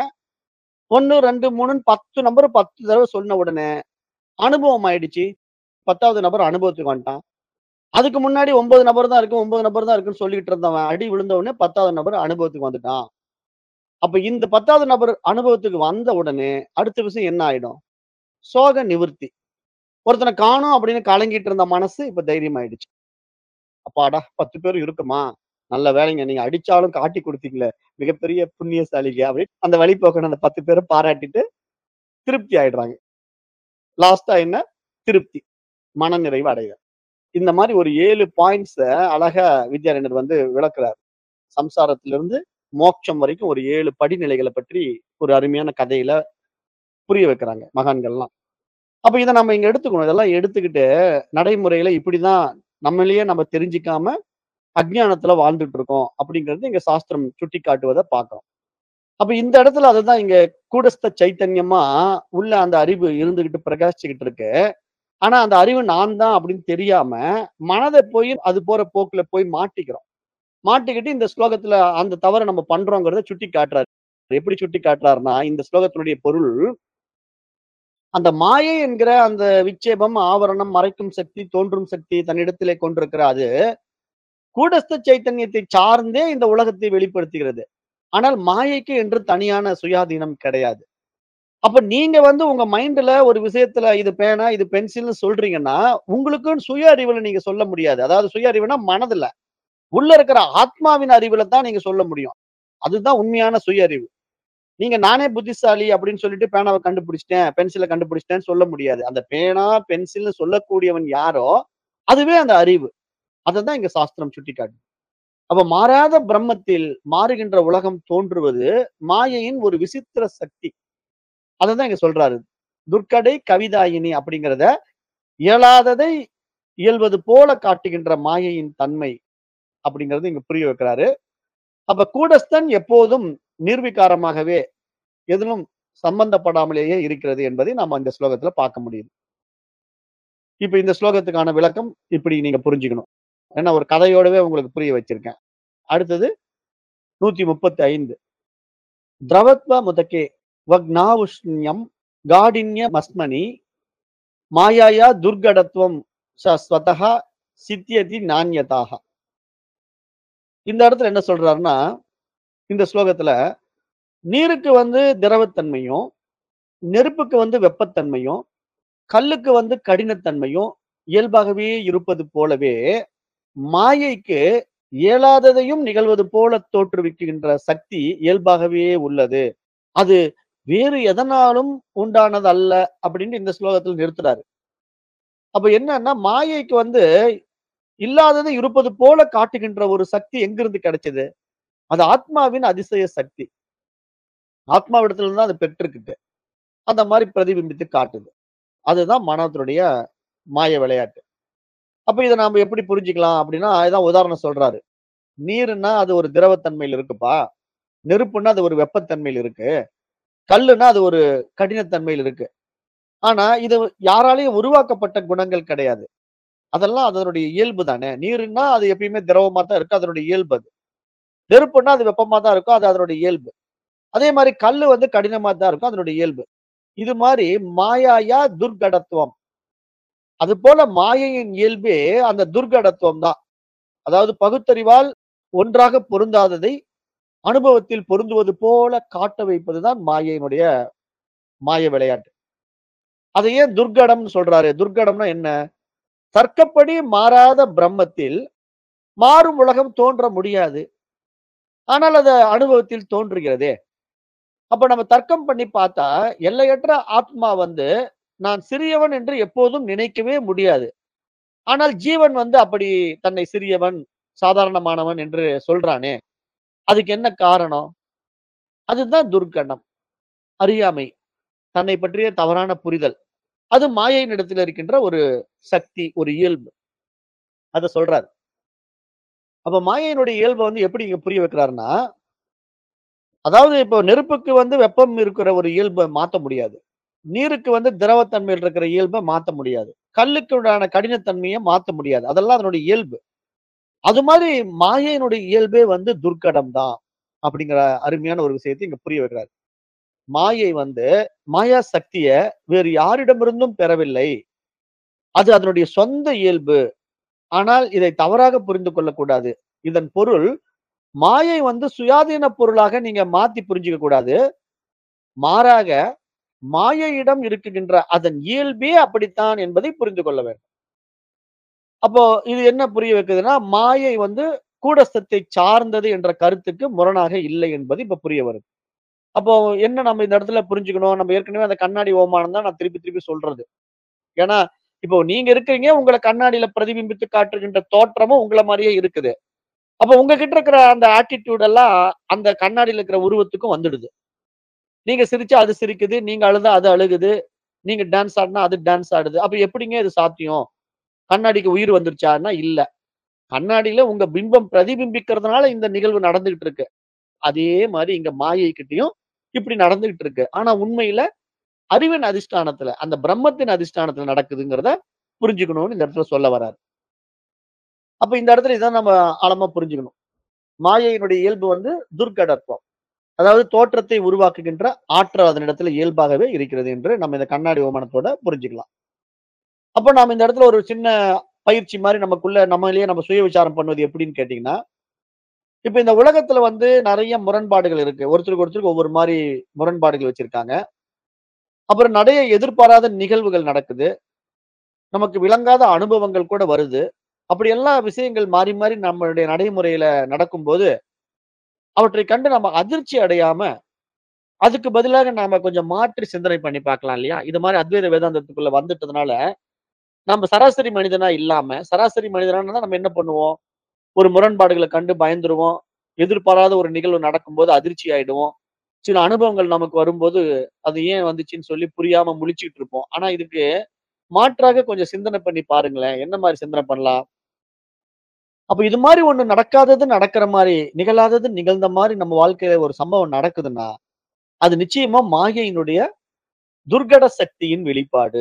1, 2, 3ன்னு 10 நம்பர் 10 தடவ சொன்ன உடனே, அனுபவம் ஆயிடுச்சு. 10வது நபர் அனுபவத்துக்கு வந்துட்டான். அதுக்கு முன்னாடி 9 நபர் தான் இருக்கு, 9 நபர் தான் இருக்குன்னு சொல்லிட்டு இருந்தவன், அடி விழுந்த உடனே 10வது நபர் அனுபவத்துக்கு வந்துட்டான். அப்ப இந்த 10வது நபர் அனுபவத்துக்கு வந்த உடனே, அடுத்த விஷயம் என்ன ஆயிடும்? சோக நிவிர்த்தி. ஒருத்தன காணோம் அப்படின்னு கலங்கிட்டு இருந்த மனசு இப்ப தைரியம் ஆயிடுச்சு. அப்பாடா 10 பேர் இருக்குமா? நல்ல வேலைங்க. நீங்க அடிச்சாலும் காட்டி குடுத்தீங்களே! மிகப்பெரிய புண்ணியசாலிங்க அப்படின்னு அந்த வழிப்போக்கன அந்த 10 பேர பாராட்டிட்டு திருப்தி ஆயிடுறாங்க. லாஸ்ட்டா என்ன? திருப்தி. மனநிறைவு அடைதல். இந்த மாரி ஒரு 7 பாயிண்ட்ஸ அழகா வித்யாரண்யர் வந்து விளக்குறார். சம்சாரத்திலிருந்து மோட்சம் வரைக்கும் ஒரு 7 படிநிலைகள பற்றி ஒரு அருமையான கதையில புரிய வைக்கிறாங்க மகான்கள்லாம். அப்ப இத நம்ம இங்க எடுத்துக்கணும். இதெல்லாம் எடுத்துக்கிட்டு நடைமுறையில இப்படிதான் நம்மளையே நம்ம தெரிஞ்சுக்காம அஞ்ஞானத்துல வாழ்ந்துட்டு இருக்கோம் அப்படிங்கிறது இங்க சாஸ்திரம் சுட்டிக்காட்டுவத பார்க்கிறோம். அப்ப இந்த இடத்துல அதுதான் இங்க கூடஸ்த சைத்தன்யமா உள்ள அந்த அறிவு இருந்துகிட்டு பிரகாசிச்சுக்கிட்டு இருக்கு. ஆனா அந்த அறிவு நான் தான் அப்படின்னு தெரியாம மனத போய் அது போற போக்குல போய் மாட்டிக்கிறோம். மாட்டிக்கிட்டு இந்த ஸ்லோகத்துல அந்த தவற நம்ம பண்றோங்கிறத சுட்டி காட்டுறாரு. எப்படி சுட்டி காட்டுறாருன்னா, இந்த ஸ்லோகத்தினுடைய பொருள் அந்த மாயை என்கிற அந்த விட்சேபம், ஆவரணம், மறைக்கும் சக்தி, தோன்றும் சக்தி தன்னிடத்திலே கொண்டிருக்கிற அது, கூடஸ்த சைத்தன்யத்தை சார்ந்தே இந்த உலகத்தை வெளிப்படுத்துகிறது. ஆனால் மாயைக்கு என்று தனியான சுயாதீனம் கிடையாது. அப்ப நீங்க வந்து உங்க மைண்ட்ல ஒரு விஷயத்துல இது பேனா, இது பென்சில்னு சொல்றீங்கன்னா, உங்களுக்குன்னு சுய அறிவுல நீங்க சொல்ல முடியாது. அதாவது சுய அறிவுனா மனதுல. உள்ள இருக்கிற ஆத்மாவின் அறிவுல தான் நீங்க சொல்ல முடியும். அதுதான் உண்மையான சுய அறிவு. நீங்க நானே புத்திசாலி அப்படின்னு சொல்லிட்டு பேனாவ கண்டுபிடிச்சுட்டேன், பென்சில கண்டுபிடிச்சுட்டேன்னு சொல்ல முடியாது. அந்த பேனா, பென்சில்னு சொல்லக்கூடியவன் யாரோ, அதுவே அந்த அறிவு. அததான் இங்க சாஸ்திரம் சுட்டிக்காட்டுது. அப்ப மாறாத பிரம்மத்தில் மாறுகின்ற உலகம் தோன்றுவது மாயையின் ஒரு விசித்திர சக்தி. அததான் இங்க சொல்றாரு. துர்க்கடை கவிதாயினி அப்படிங்கிறத இயலாததை இயல்வது போல காட்டுகின்ற மாயையின் தன்மை அப்படிங்கிறது இங்க புரிய வைக்கிறாரு. அப்ப கூடஸ்தன் எப்போதும் நிர்விகாரமாகவே எதிலும் சம்பந்தப்படாமலேயே இருக்கிறது என்பதை நாம இந்த ஸ்லோகத்துல பார்க்க முடியுது. இப்ப இந்த ஸ்லோகத்துக்கான விளக்கம் இப்படி நீங்க புரிஞ்சுக்கணும். ஏன்னா ஒரு கதையோடவே உங்களுக்கு புரிய வச்சிருக்கேன். அடுத்தது 135 திரவத்வ முதகே வக்னாவுஷ்ண்யம் காடின்ய மஸ்மனி மாயாயா துர்கடத்வம் ச ஸ்வதஹ சித்யதி நான்யதாக. இந்த இடத்துல என்ன சொல்றாருன்னா, இந்த ஸ்லோகத்துல நீருக்கு வந்து திரவத்தன்மையும், நெருப்புக்கு வந்து வெப்பத்தன்மையும், கல்லுக்கு வந்து கடினத்தன்மையும் இயல்பாகவே இருப்பது போலவே, மாயைக்கு இயலாததையும் நிகழ்வது போல தோற்றுவிக்கின்ற சக்தி இயல்பாகவே உள்ளது. அது வேறு எதனாலும் உண்டானது அல்ல அப்படின்னு இந்த ஸ்லோகத்துல நிறுத்துறாரு. அப்ப என்னன்னா, மாயைக்கு வந்து இல்லாதது இருப்பது போல காட்டுகின்ற ஒரு சக்தி எங்கிருந்து கிடைச்சது? அது ஆத்மாவின் அதிசய சக்தி. ஆத்மாவிடத்துல இருந்து தான் அது பெற்றிருக்குது. அந்த மாரி பிரதிபிம்பித்து காட்டுது. அதுதான் மனத்தினுடைய மாய விளையாட்டு. அப்ப இத நாம எப்படி புரிஞ்சுக்கலாம் அப்படின்னா, அதுதான் உதாரணம் சொல்றாரு. நீருன்னா அது ஒரு திரவத்தன்மையில இருக்குப்பா. நெருப்புன்னா அது ஒரு வெப்பத்தன்மையில இருக்கு. கல்லுன்னா அது ஒரு கடினத்தன்மையில இருக்கு. ஆனா இது யாராலயும் உருவாக்கப்பட்ட குணங்கள் கிடையாது. அதெல்லாம் அதனுடைய இயல்பு தானே. நீருன்னா அது எப்பயுமே திரவமா தான் இருக்கு. அதனுடைய இயல்பு அது. நெருப்புன்னா அது வெப்பமா தான் இருக்கும். அது அதனுடைய இயல்பு. அதே மாரி கல்லு வந்து கடினமா தான் இருக்கும். அதனுடைய இயல்பு. இது மாரி மாயாயா துர்கடத்துவம். அதுபோல மாயையின் இயல்பே அந்த துர்கடத்துவம் தான். அதாவது பகுத்தறிவால் ஒன்றாக பொருந்தாததை அனுபவத்தில் பொருந்துவது போல காட்ட வைப்பதுதான் மாயையினுடைய மாய விளையாட்டு. அதை ஏன் துர்க்கடம்னு சொல்றாரு? துர்க்கடம்னா என்ன? தர்க்கப்படி மாறாத பிரம்மத்தில் மாறும் உலகம் தோன்ற முடியாது. ஆனால் அது அனுபவத்தில் தோன்றுகிறதே. அப்ப நம்ம தர்க்கம் பண்ணி பார்த்தா, எல்லையற்ற ஆத்மா வந்து நான் சிறியவன் என்று எப்போதும் நினைக்கவே முடியாது. ஆனால் ஜீவன் வந்து அப்படி தன்னை சிறியவன், சாதாரணமானவன் என்று சொல்றானே. அதுக்கு என்ன காரணம்? அதுதான் துர்க்கணம். அறியாமை. தன்னை பற்றிய தவறான புரிதல். அது மாயையினிடத்தில் இருக்கின்ற ஒரு சக்தி, ஒரு இயல்பு. அத சொல்றாரு. அப்ப மாயையினுடைய இயல்ப வந்து எப்படி இங்க புரிய வைக்கிறாருன்னா, அதாவது இப்போ நெருப்புக்கு வந்து வெப்பம் இருக்கிற ஒரு இயல்ப மாத்த முடியாது. நீருக்கு வந்து திரவத்தன்மையில் இருக்கிற இயல்ப மாத்த முடியாது. கல்லுக்கு உண்டான கடினத்தன்மைய மாத்த முடியாது. அதெல்லாம் அதனுடைய இயல்பு. அது மாரி மாயையினுடைய இயல்பே வந்து துர்க்கடம் தான். அப்படிங்கிற அருமையான ஒரு விஷயத்தை இங்க புரிய வைக்கிறாரு. மாயை வந்து மாயா சக்திய வேறு யாரிடமிருந்தும் பெறவில்லை. அது அதனுடைய சொந்த இயல்பு. ஆனால் இதை தவறாக புரிந்து கொள்ளக்கூடாது. இதன் பொருள் மாயை வந்து சுயாதீன பொருளாக நீங்க மாத்தி புரிஞ்சுக்க கூடாது. மாறாக மாயையிடம் இருக்குகின்ற அதன் இயல்பே அப்படித்தான் என்பதை புரிந்து கொள்ள வேண்டும். அப்போ இது என்ன புரிய வைக்குதுன்னா, மாயை வந்து கூடஸ்தத்தை சார்ந்தது என்ற கருத்துக்கு முரணாக இல்லை என்பது இப்ப புரிய வருது. அப்போ என்ன நம்ம இந்த இடத்துல புரிஞ்சுக்கணும்? நம்ம ஏற்கனவே அந்த கண்ணாடி ஓமானம் தான் நான் திருப்பி திருப்பி சொல்றது. ஏன்னா, இப்போ நீங்க இருக்கிறீங்க, உங்கள கண்ணாடியில பிரதிபிம்பித்து காட்டுகின்ற தோற்றமும் உங்கள மாரியே இருக்குது. அப்ப உங்ககிட்ட இருக்கிற அந்த ஆட்டிட்யூட் எல்லாம் அந்த கண்ணாடியில இருக்கிற உருவத்துக்கும் வந்துடுது. நீங்க சிரிச்சா அது சிரிக்குது, நீங்க அழுதா அது அழுகுது, நீங்க டான்ஸ் ஆடுனா அது டான்ஸ் ஆடுது. அப்ப எப்படிங்க இது சாத்தியம்? கண்ணாடிக்கு உயிர் வந்துருச்சான்னா இல்ல. கண்ணாடியில உங்க பிம்பம் பிரதிபிம்பிக்கிறதுனால இந்த நிகழ்வு நடந்துகிட்டு இருக்கு. அதே மாரி இங்க மாயை கிட்டயும் இப்படி நடந்துகிட்டு இருக்கு. ஆனா உண்மையில அறிவின் அதிஷ்டானத்துல, அந்த பிரம்மத்தின் அதிஷ்டானத்துல நடக்குதுங்கிறத புரிஞ்சுக்கணும்னு இந்த இடத்துல சொல்ல வராரு. அப்ப இந்த இடத்துல இதான் நம்ம ஆழமா புரிஞ்சுக்கணும். மாயையினுடைய இயல்பு வந்து துர்க்கடத்துவம். அதாவது தோற்றத்தை உருவாக்குகின்ற ஆற்றல் அதனிடத்துல இயல்பாகவே இருக்கிறது என்று நம்ம இந்த கண்ணாடி ஓமானத்தோட புரிஞ்சுக்கலாம். அப்ப நாம இந்த இடத்துல ஒரு சின்ன பயிற்சி மாரி நமக்குள்ள நம்மளையே நம்ம சுய விசாரம் பண்ணுவது எப்படின்னு கேட்டீங்கன்னா, இப்ப இந்த உலகத்துல வந்து நெறைய முரண்பாடுகள் இருக்கு. ஒருத்தருக்கு ஒருத்தருக்கு ஒவ்வொரு மாரி முரண்பாடுகள் வச்சிருக்காங்க. அப்புறம் நெறைய எதிர்பாராத நிகழ்வுகள் நடக்குது. நமக்கு விளங்காத அனுபவங்கள் கூட வருது. அப்படி எல்லா விஷயங்கள் மாறி மாறி நம்மளுடைய நடைமுறையில நடக்கும்போது, அவற்றை கண்டு நம்ம அதிர்ச்சி அடையாம, அதுக்கு பதிலாக நாம கொஞ்சம் மாற்றி சிந்தனை பண்ணி பார்க்கலாம் இல்லையா? இது மாரி அத்வைத வேதாந்தத்துக்குள்ள வந்துட்டதுனால, நம்ம சராசரி மனிதனா இல்லாம, சராசரி மனிதனா இருந்தா நம்ம என்ன பண்ணுவோம்? ஒரு முரண்பாடுகள கண்டு பயந்துருவோம். எதிர்பாராத ஒரு நிகழ்வு நடக்கும்போது அதிர்ச்சி ஆயிடுவோம். சில அனுபவங்கள் நமக்கு வரும்போது, அது ஏன் வந்துச்சுன்னு சொல்லி புரியாம முழிச்சுக்கிட்டு இருப்போம். ஆனா இதுக்கு மாற்றாக கொஞ்சம் சிந்தனை பண்ணி பாருங்களேன். என்ன மாரி சிந்தனை பண்ணலாம்? அப்ப இது மாரி ஒண்ணு நடக்காதது நடக்கிற மாரி, நிகழாதது நிகழ்ந்த மாரி நம்ம வாழ்க்கையில ஒரு சம்பவம் நடக்குதுன்னா, அது நிச்சயமா மாயையினுடைய துர்க்கட சக்தியின் வெளிப்பாடு.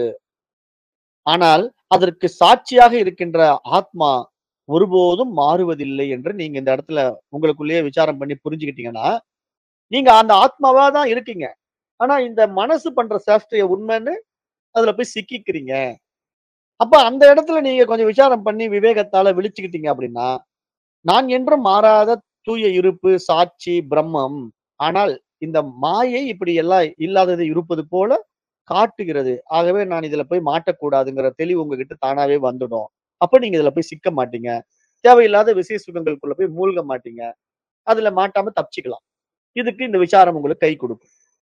ஆனால், அதற்கு சாட்சியாக இருக்கின்ற ஆத்மா ஒருபோதும் மாறுவதில்லை என்று நீங்க இந்த இடத்துல உங்களுக்குள்ளேயே விசாரம் பண்ணி புரிஞ்சுக்கிட்டீங்கன்னா, நீங்க அந்த ஆத்மாவா தான் இருக்கீங்க. ஆனா இந்த மனசு பண்ற சேஷ்டைய உண்மைன்னு அதுல போய் சிக்கிக்கிறீங்க. அப்ப அந்த இடத்துல நீங்க கொஞ்சம் விசாரம் பண்ணி விவேகத்தால விழிச்சுக்கிட்டீங்க அப்படின்னா, நான் என்றும் மாறாத தூய இருப்பு, சாட்சி, பிரம்மம். ஆனால் இந்த மாயை இப்படி எல்லாம் இல்லாதது இருப்பது போல காட்டுகிறது. ஆகவே நான் இதுல போய் மாட்டக்கூடாதுங்கிற தெளிவு உங்ககிட்ட தானாவே வந்துடும். அப்ப நீங்க இதுல போய் சிக்க மாட்டீங்க. தேவையில்லாத விஷய சுகங்களுக்குள்ள போய் மூழ்க மாட்டீங்க. அதுல மாட்டாம தப்பிச்சுக்கலாம். இதுக்கு இந்த விசாரம் உங்களுக்கு கை குடுக்கும்.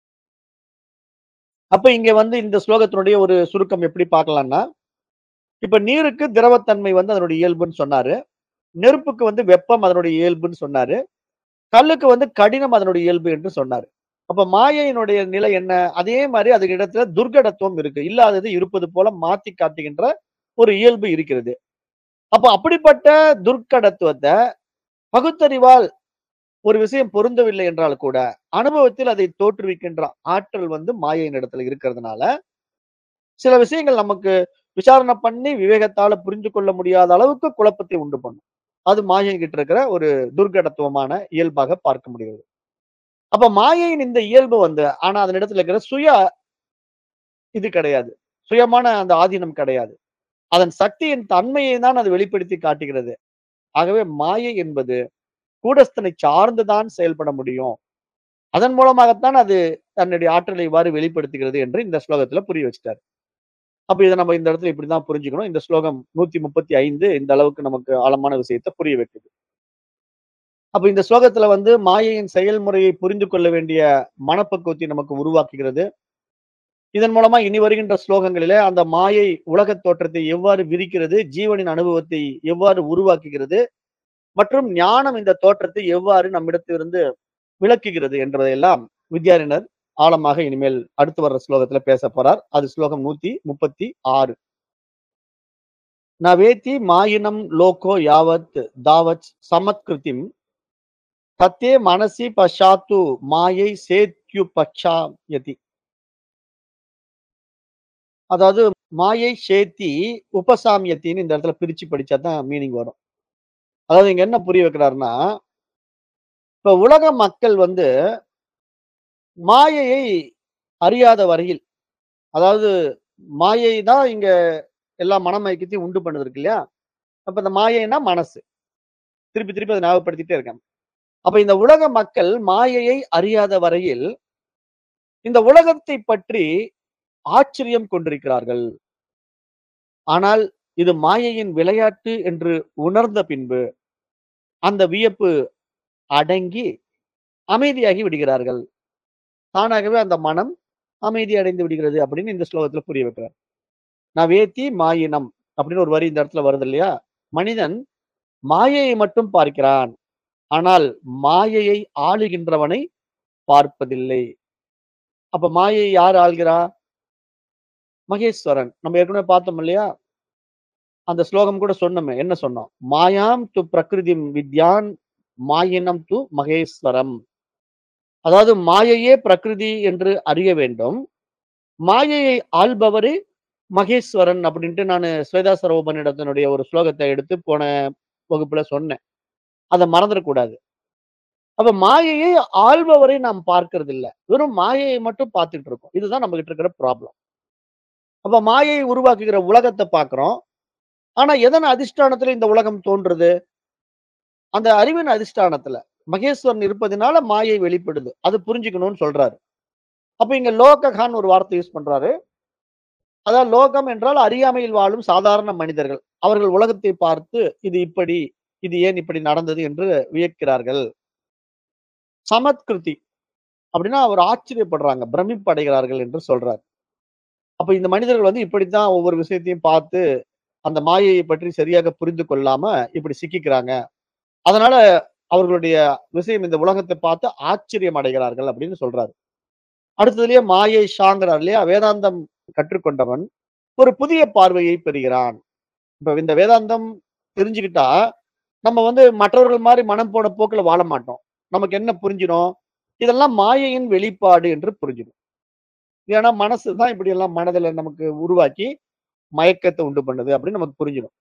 அப்ப இங்க வந்து இந்த ஸ்லோகத்தினுடைய ஒரு சுருக்கம் எப்படி பார்க்கலாம்னா, இப்ப நீருக்கு திரவத்தன்மை வந்து அதனுடைய இயல்புன்னு சொன்னாரு. நெருப்புக்கு வந்து வெப்பம் அதனுடைய இயல்புன்னு சொன்னாரு. கல்லுக்கு வந்து கடினம் அதனுடைய இயல்பு என்று சொன்னாரு. அப்ப மாயையினுடைய நிலை என்ன? அதே மாரி அது இடத்துல துர்க்கடத்துவம் இருக்கு. இல்லாதது இருப்பது போல மாத்தி காட்டுகின்ற ஒரு இயல்பு இருக்கிறது. அப்ப அப்படிப்பட்ட துர்க்கடத்துவத்த பகுத்தறிவால் ஒரு விஷயம் பொருந்தவில்லை என்றால் கூட, அனுபவத்தில் அதை தோற்றுவிக்கின்ற ஆற்றல் வந்து மாயையின் இடத்துல இருக்கிறதுனால, சில விஷயங்கள் நமக்கு விசாரணை பண்ணி விவேகத்தால புரிந்து கொள்ள முடியாத அளவுக்கு குழப்பத்தை உண்டு பண்ணும். அது மாயை கிட்ட இருக்கிற ஒரு துர்க்கடத்துவமான இயல்பாக பார்க்க முடிகிறது. அப்ப மாயையின் இந்த இயல்பு வந்து ஆனா அதனிடத்துல இருக்கிற சுய இது கிடையாது. சுயமான அந்த ஆதீனம் கிடையாது. அதன் சக்தியின் தன்மையை தான் அது வெளிப்படுத்தி காட்டுகிறது. ஆகவே மாயை என்பது கூடஸ்தனை சார்ந்து தான் செயல்பட முடியும். அதன் மூலமாகத்தான் அது தன்னுடைய ஆற்றலை இவ்வாறு வெளிப்படுத்துகிறது என்று இந்த ஸ்லோகத்துல புரிய வச்சுட்டாரு. அப்ப இத நம்ம இந்த இடத்துல இப்படிதான் புரிஞ்சுக்கணும். இந்த ஸ்லோகம் 135 இந்த அளவுக்கு நமக்கு ஆழமான விஷயத்த புரிய வைக்குது. அப்ப இந்த ஸ்லோகத்துல வந்து மாயையின் செயல்முறையை புரிந்து கொள்ள வேண்டிய மனப்பக்குவத்தை நமக்கு உருவாக்குகிறது. இதன் மூலமா இனி வருகின்ற ஸ்லோகங்களிலே அந்த மாயை உலகத் தோற்றத்தை எவ்வாறு விரிக்கிறது, ஜீவனின் அனுபவத்தை எவ்வாறு உருவாக்குகிறது, மற்றும் ஞானம் இந்த தோற்றத்தை எவ்வாறு நம்மிடத்திலிருந்து விலக்குகிறது என்பதையெல்லாம் வித்யாரண்யர் ஆழமாக இனிமேல் அடுத்து வர்ற ஸ்லோகத்துல பேசப் போறார். அது ஸ்லோகம் 136. நவேத்தி மாயினம் லோகோ யாவத் தாவத் சமத்கிருதிம் தத்தே மனசி பஷாத்து மாயை சேத்யுபக்ஷாயதி. அதாவது மாயை சேத்தி உபசாமியத்தின்னு இந்த இடத்துல பிரிச்சு படிச்சா தான் மீனிங் வரும். அதாவது இங்க என்ன புரிய வைக்கிறாருன்னா, இப்ப உலக மக்கள் வந்து மாயையை அறியாத வரையில், அதாவது மாயை தான் இங்க எல்லா மனமயக்கத்தையும் உண்டு பண்ணுது இருக்கு இல்லையா? அப்ப இந்த மாயைன்னா மனசு. திருப்பி திருப்பி அத ஞாபகப்படுத்திட்டே இருக்கேன். அப்ப இந்த உலக மக்கள் மாயையை அறியாத வரையில், இந்த உலகத்தை பற்றி ஆச்சரியம் கொண்டிருக்கிறார்கள். ஆனால் இது மாயையின் விளையாட்டு என்று உணர்ந்த பின்பு, அந்த வியப்பு அடங்கி அமைதியாகி விடுகிறார்கள். தானாகவே அந்த மனம் அமைதி அடைந்து விடுகிறது அப்படின்னு இந்த ஸ்லோகத்துல புரிய வைக்கிறார். நவேத்தி மாயினம் அப்படின்னு ஒரு வரி இந்த இடத்துல வருது இல்லையா? மனிதன் மாயையை மட்டும் பார்க்கிறான். ஆனால் மாயையை ஆளுகின்றவனை பார்ப்பதில்லை. அப்ப மாயையை யார் ஆள்கிறா? மகேஸ்வரன். நம்ம ஏற்கனவே பார்த்தோம் இல்லையா? அந்த ஸ்லோகம் கூட சொன்னோமே. என்ன சொன்னோம்? மாயாம் து பிரகிருதிம் வித்யான் மாயினம் து மகேஸ்வரம். அதாவது மாயையே பிரகிருதி என்று அறிய வேண்டும். மாயையை ஆள்பவரே மகேஸ்வரன் அப்படின்ட்டு நானு ஸ்வேதாஸ்வர உபநிடத்தினுடைய ஒரு ஸ்லோகத்தை எடுத்து போன வகுப்புல சொன்னேன். அத மறந்துறக்கூடாது. அப்ப மாயையை ஆள்பவரை நாம் பார்க்கிறதில்ல. வெறும் மாயையை மட்டும் பார்த்துட்டு இருக்கோம். இதுதான் நம்மகிட்ட இருக்கிற ப்ராப்ளம். அப்ப மாயையை உருவாக்குகிற உலகத்த பார்க்கிறோம். ஆனா எதன் அதிஷ்டானத்துல இந்த உலகம் தோன்றுது? அந்த அறிவின் அதிஷ்டானத்துல. மகேஸ்வரன் இருப்பதினால மாயை வெளிப்படுது. அது புரிஞ்சுக்கணும்னு சொல்றாரு. அப்ப இங்க லோககான்னு ஒரு வார்த்தை யூஸ் பண்றாரு. அதாவது லோகம் என்றால் அறியாமையில் வாழும் சாதாரண மனிதர்கள். அவர்கள் உலகத்தை பார்த்து இது இப்படி, இது ஏன் இப்படி நடந்தது என்று வியக்கிறார்கள். சமத்கிருதி அப்படின்னா அவர் ஆச்சரியப்படுறாங்க, பிரமிப்படைகிறார்கள் என்று சொல்றார். அப்ப இந்த மனிதர்கள் வந்து இப்படித்தான் ஒவ்வொரு விஷயத்தையும் பார்த்து, அந்த மாயையை பற்றி சரியாக புரிந்து கொள்ளாம இப்படி சிக்கிக்கிறாங்க. அதனால அவர்களுடைய விஷயம் இந்த உலகத்தை பார்த்து ஆச்சரியம் அடைகிறார்கள் அப்படின்னு சொல்றாரு. அடுத்ததுலயே மாயை ஷாங்கிறார் இல்லையா? வேதாந்தம் கற்றுக்கொண்டவன் ஒரு புதிய பார்வையை பெறுகிறான். இப்ப இந்த வேதாந்தம் தெரிஞ்சுக்கிட்டா, நம்ம வந்து மற்றவர்கள் மாரி மனம் போன போக்குல வாழ மாட்டோம். நமக்கு என்ன புரிஞ்சிடும்? இதெல்லாம் மாயையின் வெளிப்பாடு என்று புரிஞ்சிடும். ஏன்னா மனசு தான் இப்படியெல்லாம் மனதுல நமக்கு உருவாக்கி, மயக்கத்த உண்டு பண்ணுது அப்படின்னு நமக்கு புரிஞ்சிடும்.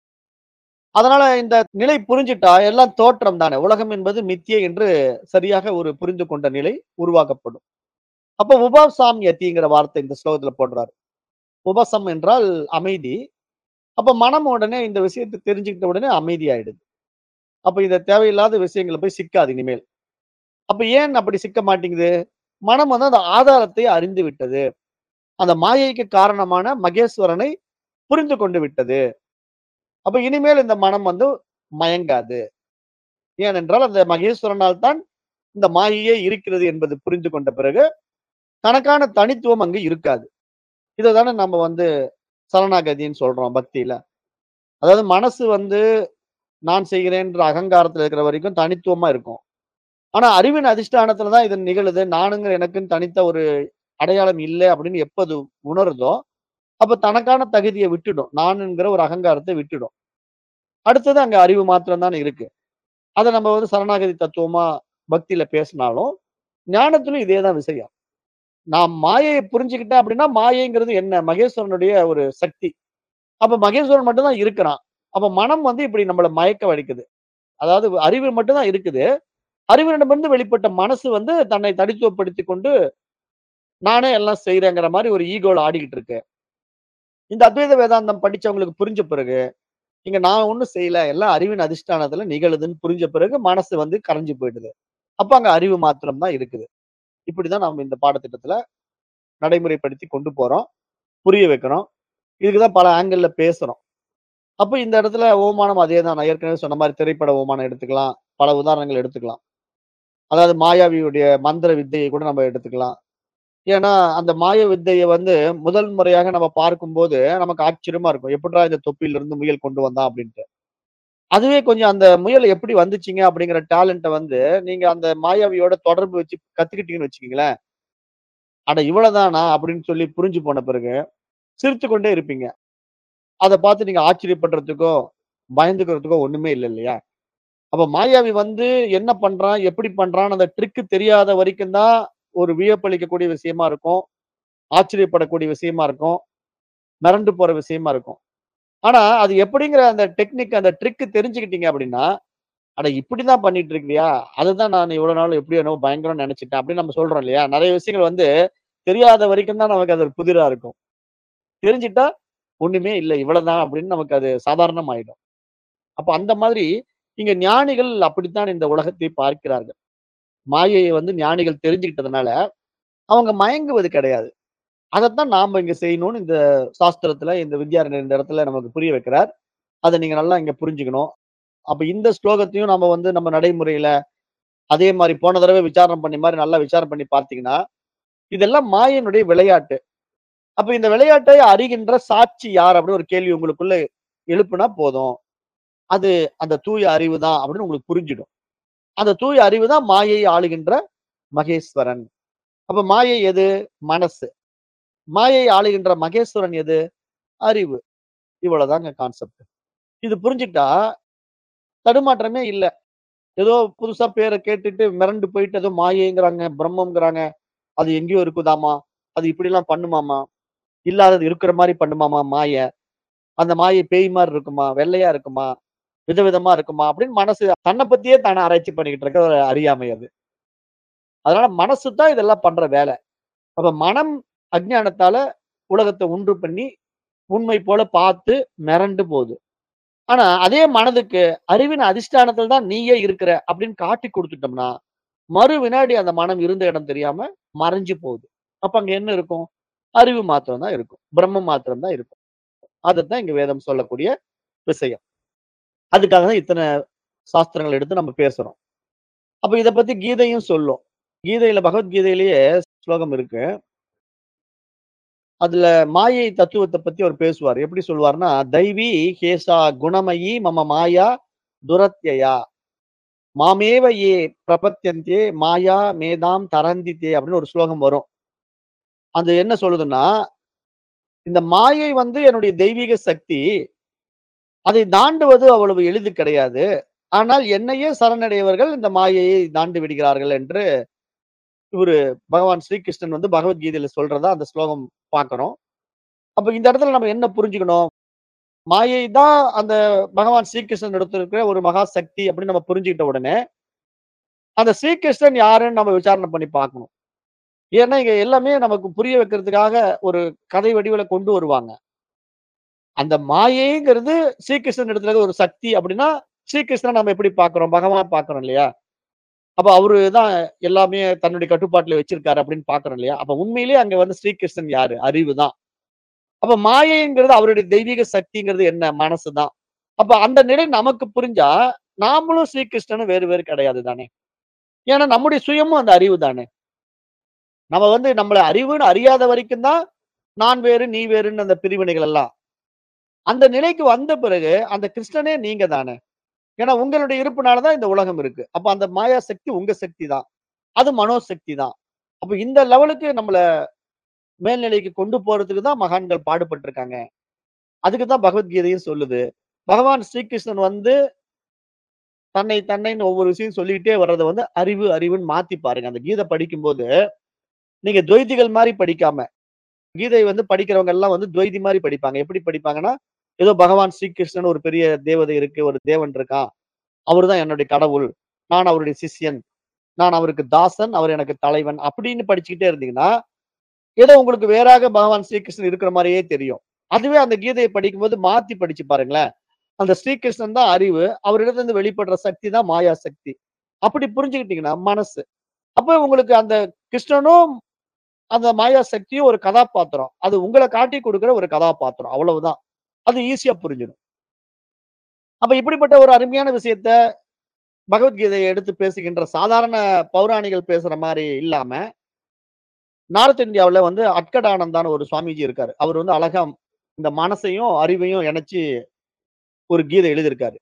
அதனால இந்த நிலை புரிஞ்சுட்டா எல்லாம் தோற்றம் தானே. உலகம் என்பது மித்யை என்று சரியாக ஒரு புரிந்து கொண்ட நிலை உருவாக்கப்படும். அப்ப உபசாம்யதிங்கிற வார்த்தை இந்த ஸ்லோகத்துல போடுறாரு. உபசம் என்றால் அமைதி. அப்ப மனம் உடனே இந்த விஷயத்த தெரிஞ்சுக்கிட்ட உடனே அமைதியாயிடுது. அப்ப இந்த தேவையில்லாத விஷயங்கள்ல போய் சிக்காது இனிமேல். அப்ப ஏன் அப்படி சிக்க மாட்டேங்குது? மனம் வந்து அந்த ஆதாரத்தை அறிந்து விட்டது. அந்த மாயைக்கு காரணமான மகேஸ்வரனை புரிந்து கொண்டு விட்டது. அப்ப இனிமேல் இந்த மனம் வந்து மயங்காது. ஏனென்றால் அந்த மகேஸ்வரனால் தான் இந்த மாயையே இருக்கிறது என்பது புரிந்து கொண்ட பிறகு, தனக்கான தனித்துவம் அங்கு இருக்காது. இததானே நம்ம வந்து சரணாகதின்னு சொல்றோம் பக்தியில. அதாவது மனசு வந்து நான் செய்கிறேன்ற அகங்காரத்துல இருக்கிற வரைக்கும் தனித்துவமா இருக்கும். ஆனா அறிவின் அதிஷ்டானத்துல தான் இது நிகழுது. நானுங்கிற எனக்குன்னு தனித்த ஒரு அடையாளம் இல்ல அப்படின்னு எப்ப அது உணருதோ, அப்ப தனக்கான தகுதிய விட்டுடும். நானுங்கிற ஒரு அகங்காரத்த விட்டுடும். அடுத்தது அங்க அறிவு மாத்திரம் தானே இருக்கு. அத நம்ம வந்து சரணாகதி தத்துவமா பக்தியில பேசினாலும், ஞானத்திலும் இதே தான் விஷயம். நான் மாயைய புரிஞ்சுக்கிட்டேன் அப்படின்னா, மாயைங்கிறது என்ன? மகேஸ்வரனுடைய ஒரு சக்தி. அப்ப மகேஸ்வரன் மட்டும் தான் இருக்கிறான். அப்ப மனம் வந்து இப்படி நம்மள மயக்க வைக்குது. அதாவது அறிவு மட்டும் தான் இருக்குது. அறிவினிடமிருந்து வெளிப்பட்ட மனசு வந்து தன்னை தனித்துவப்படுத்திக் கொண்டு, நானே எல்லாம் செய்றேங்கிற மாரி ஒரு ஈகோல ஆடிக்கிட்டு இருக்கு. இந்த அத்வைத வேதாந்தம் படிச்சவங்களுக்கு புரிஞ்ச பிறகு, இங்க நான் ஒண்ணும் செய்யல. எல்லாம் அறிவின் அதிஷ்டானத்துல நிகழுதுன்னு புரிஞ்ச பிறகு மனசு வந்து கரைஞ்சு போயிடுது. அப்ப அங்க அறிவு மாத்திரம் தான் இருக்குது. இப்படிதான் நம்ம இந்த பாடத்திட்டத்துல நடைமுறைப்படுத்தி கொண்டு போறோம். புரிய வைக்கிறோம். இதுக்கு தான் பல ஆங்கிள்ல பேசுறோம். அப்ப இந்த இடத்துல ஓமானம் அதே தான். நான் ஏற்கனவே சொன்ன மாரி திரைப்பட ஓமானம் எடுத்துக்கலாம். பல உதாரணங்கள் எடுத்துக்கலாம். அதாவது மாயாவியுடைய மந்திர வித்தையை கூட நம்ம எடுத்துக்கலாம். ஏன்னா, அந்த மாய வித்தைய வந்து முதல் முறையாக நம்ம பார்க்கும்போது, நமக்கு ஆச்சரியமா இருக்கும். எப்புட்றா இந்த தொப்பியிலிருந்து முயல் கொண்டு வந்தான் அப்படின்ட்டு. அதுவே கொஞ்சம் அந்த முயல் எப்படி வந்துச்சுங்க அப்படிங்கிற டேலண்ட்ட வந்து, நீங்க அந்த மாயாவியோட தொடர்பு வச்சு கத்துக்கிட்டீங்கன்னு வச்சுக்கங்களேன். அட இவ்வளவுதானா அப்படின்னு சொல்லி புரிஞ்சு போன பிறகு, சிரித்துக் கொண்டே இருப்பீங்க. அத பார்த்து நீங்க ஆச்சரியப்படுறதுக்கோ, பயந்துக்கிறதுக்கோ ஒண்ணுமே இல்ல இல்லையா? அப்ப மாயாவி வந்து என்ன பண்றான்? எப்படி பண்றான்னு அந்த ட்ரிக் தெரியாத வரைக்கும் தான் ஒரு வியப்பளிக்கக்கூடிய விஷயமா இருக்கும். ஆச்சரியப்படக்கூடிய விஷயமா இருக்கும். மிரண்டு போற விஷயமா இருக்கும். ஆனா, அது எப்படிங்கிற அந்த டெக்னிக், அந்த ட்ரிக் தெரிஞ்சுக்கிட்டீங்க அப்படின்னா, அட இப்படிதான் பண்ணிட்டு இருக்கிறியா? அதுதான் நான் இவ்வளவு நாள் எப்படியோ என்னவோ பயங்கரம்னு நெனச்சுட்டேன் அப்படின்னு நம்ம சொல்றோம் இல்லையா? நெறைய விஷயங்கள் வந்து தெரியாத வரைக்கும் தான் நமக்கு அது ஒரு புதிரா இருக்கும். தெரிஞ்சுட்டா, ஒண்ணுமே இல்ல இவ்வளவுதான் அப்படின்னு நமக்கு அது சாதாரணமாயிடும். அப்ப அந்த மாதிரி இங்க ஞானிகள் அப்படித்தான் இந்த உலகத்தை பார்க்கிறார்கள். மாயையை வந்து ஞானிகள் தெரிஞ்சுக்கிட்டதுனால, அவங்க மயங்குவது கிடையாது. அதத்தான் நாம இங்க செய்யணும்னு இந்த சாஸ்திரத்துல, இந்த வித்யாரண்யர் இந்த இடத்துல நமக்கு புரிய வைக்கிறார். அத நீங்க நல்லா இங்க புரிஞ்சுக்கணும். அப்ப இந்த ஸ்லோகத்தையும் நம்ம வந்து நம்ம நடைமுறையில, அதே மாரி போன தடவ விசாரணை பண்ணி மாரி நல்லா விசாரணை பண்ணி பார்த்தீங்கன்னா, இதெல்லாம் மாயையினுடைய விளையாட்டு. அப்ப இந்த விளையாட்டை அறிகின்ற சாட்சி யார்? அப்படின்னு ஒரு கேள்வி உங்களுக்குள்ள எழுப்புனா போதும். அது அந்த தூய அறிவு தான் அப்படின்னு உங்களுக்கு புரிஞ்சிடும். அந்த தூய அறிவு தான் மாயையை ஆளுகின்ற மகேஸ்வரன். அப்ப மாயை எது? மனசு. மாயையை ஆளுகின்ற மகேஸ்வரன் எது? அறிவு. இவ்வளவுதாங்க கான்செப்ட். இது புரிஞ்சுக்கிட்டா தடுமாற்றமே இல்ல. ஏதோ புதுசா பேர கேட்டுட்டு மிரண்டு போயிட்டு ஏதோ மாயைங்கிறாங்க, பிரம்மம்ங்கிறாங்க. அது எங்கேயோ இருக்குதாமா. அது இப்படிலாம் பண்ணுமாமா. இல்லாதது இருக்கிற மாரி பண்ணுமாமா மாய. அந்த மாயை பேய் மாரி இருக்குமா? வெள்ளையா இருக்குமா? விதவிதமா இருக்குமா? அப்படின்னு மனசு தன்ன பத்தியே தானே ஆராய்ச்சி பண்ணிக்கிட்டு இருக்க ஒரு அறியாமை அது. அதனால மனசு தான் இதெல்லாம் பண்ற வேல. அப்ப மனம் அஞ்ஞானத்தால உலகத்த உண்டு பண்ணி, உண்மை போல பார்த்து மிரண்டு போகுது. ஆனா அதே மனதுக்கு அறிவின் அதிஷ்டானத்துல தான் நீயே இருக்கிற அப்படின்னு காட்டிக் குடுத்துட்டோம்னா, மறு வினாடி அந்த மனம் இருந்த இடம் தெரியாம மறைஞ்சு போகுது. அப்ப அங்க என்ன இருக்கும்? அறிவு மாத்திரம் தான் இருக்கும். பிரம்மம் மாத்திரம் தான் இருக்கும். அதத்தான் இங்க வேதம் சொல்லக்கூடிய விஷயம். அதுக்காக தான் இத்தன சாஸ்திரங்கள் எடுத்து நம்ம பேசுறோம். அப்ப இத பத்தி கீதையும் சொல்லும். கீதையில பகவத்கீதையிலேயே ஸ்லோகம் இருக்கு. அதுல மாயை தத்துவத்த பத்தி அவர் பேசுவார். எப்படி சொல்வார்ன்னா, "தைவி ஹேஷா குணமயி மம மாயா துரத்யயா. மாமேவ ஏ பிரபத்யந்தே மாயா மேதாம் தரந்திதே" அப்படின்னு ஒரு ஸ்லோகம் வரும். அது என்ன சொல்லுதுன்னா, இந்த மாயை வந்து என்னுடைய தெய்வீக சக்தி. அதை தாண்டுவது அவ்வளவு எளிது கிடையாது. ஆனால் என்னையே சரணடையவர்கள் இந்த மாயையை தாண்டி விடுகிறார்கள் என்று இவரு பகவான் ஸ்ரீகிருஷ்ணன் வந்து பகவத்கீதையில சொல்றதா அந்த ஸ்லோகம் பார்க்கிறோம். அப்ப இந்த இடத்துல நம்ம என்ன புரிஞ்சுக்கணும்? மாயை தான் அந்த பகவான் ஸ்ரீகிருஷ்ணன் இடத்துல இருக்கிற ஒரு மகா சக்தி அப்படின்னு நம்ம புரிஞ்சுக்கிட்ட உடனே, அந்த ஸ்ரீகிருஷ்ணன் யாருன்னு நம்ம விசாரணை பண்ணி பார்க்கணும். ஏன்னா, இங்க எல்லாமே நமக்கு புரிய வைக்கிறதுக்காக ஒரு கதை வடிவில கொண்டு வருவாங்க. அந்த மாயைங்கிறது ஸ்ரீகிருஷ்ணன் இடத்துல இருக்கிற ஒரு சக்தி அப்படின்னா, ஸ்ரீகிருஷ்ணன நம்ம எப்படி பார்க்கிறோம்? பகவான் பார்க்கிறோம் இல்லையா? அப்ப அவரு தான் எல்லாமே தன்னுடைய கட்டுப்பாட்டுல வச்சிருக்காரு அப்படின்னு பார்க்கிறோம் இல்லையா? அப்ப உண்மையிலேயே அங்க வந்து ஸ்ரீகிருஷ்ணன் யாரு? அறிவு தான். அப்ப மாயைங்கிறது அவருடைய தெய்வீக சக்திங்கிறது என்ன? மனசு தான். அப்ப அந்த நிலை நமக்கு புரிஞ்சா, நாமளும் ஸ்ரீகிருஷ்ணனும் வேறு வேறு கிடையாது தானே! ஏன்னா நம்முடைய சுயமும் அந்த அறிவு தானே! நம்ம வந்து நம்மள அறிவுன்னு அறியாத வரைக்கும் தான், நான் வேறு, நீ வேறுன்னு அந்த பிரிவினைகள் எல்லாம். அந்த நிலைக்கு வந்த பிறகு, அந்த கிருஷ்ணனே நீங்க தானே! ஏன்னா உங்களுடைய இருப்புனால தான் இந்த உலகம் இருக்கு. அப்ப அந்த மாயா சக்தி உங்க சக்தி தான். அது மனோசக்தி தான். அப்ப இந்த லெவலுக்கு நம்மள மேல்நிலைக்கு கொண்டு போறதுக்கு தான் மகான்கள் பாடுபட்டுருக்காங்க. அதுக்கு தான் பகவத்கீதையும் சொல்லுது. பகவான் ஸ்ரீகிருஷ்ணன் வந்து தன்னை தன்னைன்னு ஒவ்வொரு விஷயம் சொல்லிக்கிட்டே வர்றத வந்து அறிவு, அறிவுன்னு மாத்தி பாருங்க. அந்த கீதை படிக்கும்போது, நீங்க துவைதிகள் மாரி படிக்காம, கீதை வந்து படிக்கிறவங்க எல்லாம் வந்து துவைதி மாரி படிப்பாங்க. எப்படி படிப்பாங்கன்னா, ஏதோ பகவான் ஸ்ரீகிருஷ்ணன் ஒரு பெரிய தேவதை இருக்கு, ஒரு தேவன் இருக்கான். அவரு தான் என்னுடைய கடவுள். நான் அவருடைய சிஷ்யன். நான் அவருக்கு தாசன், அவர் எனக்கு தலைவன். அப்படின்னு படிச்சுக்கிட்டே இருந்தீங்கன்னா, ஏதோ உங்களுக்கு வேறாக பகவான் ஸ்ரீகிருஷ்ணன் இருக்கிற மாரியே தெரியும். அதுவே அந்த கீதைய படிக்கும்போது மாத்தி படிச்சு பாருங்களேன். அந்த ஸ்ரீகிருஷ்ணன் தான் அறிவு. அவரிடத்திலிருந்து வெளிப்படுற சக்தி தான் மாயா சக்தி. அப்படி புரிஞ்சுக்கிட்டீங்கன்னா மனசு. அப்ப உங்களுக்கு அந்த கிருஷ்ணனும், அந்த மாயா சக்தியும் ஒரு கதாபாத்திரம். அது உங்கள காட்டிக் குடுக்கிற ஒரு கதாபாத்திரம். அவ்வளவுதான். அது ஈஸியா புரிஞ்சிடும். அப்ப இப்படிப்பட்ட ஒரு அருமையான விஷயத்த பகவத்கீதைய எடுத்து பேசுகின்ற சாதாரண பௌராணிகள் பேசுற மாரி இல்லாம, நார்த் இந்தியாவுல வந்து அட்கடானந்தான்னு ஒரு சுவாமிஜி இருக்காரு. அவரு வந்து அழகா இந்த மனசையும், அறிவையும் இணைச்சு ஒரு கீதை எழுதியிருக்காரு.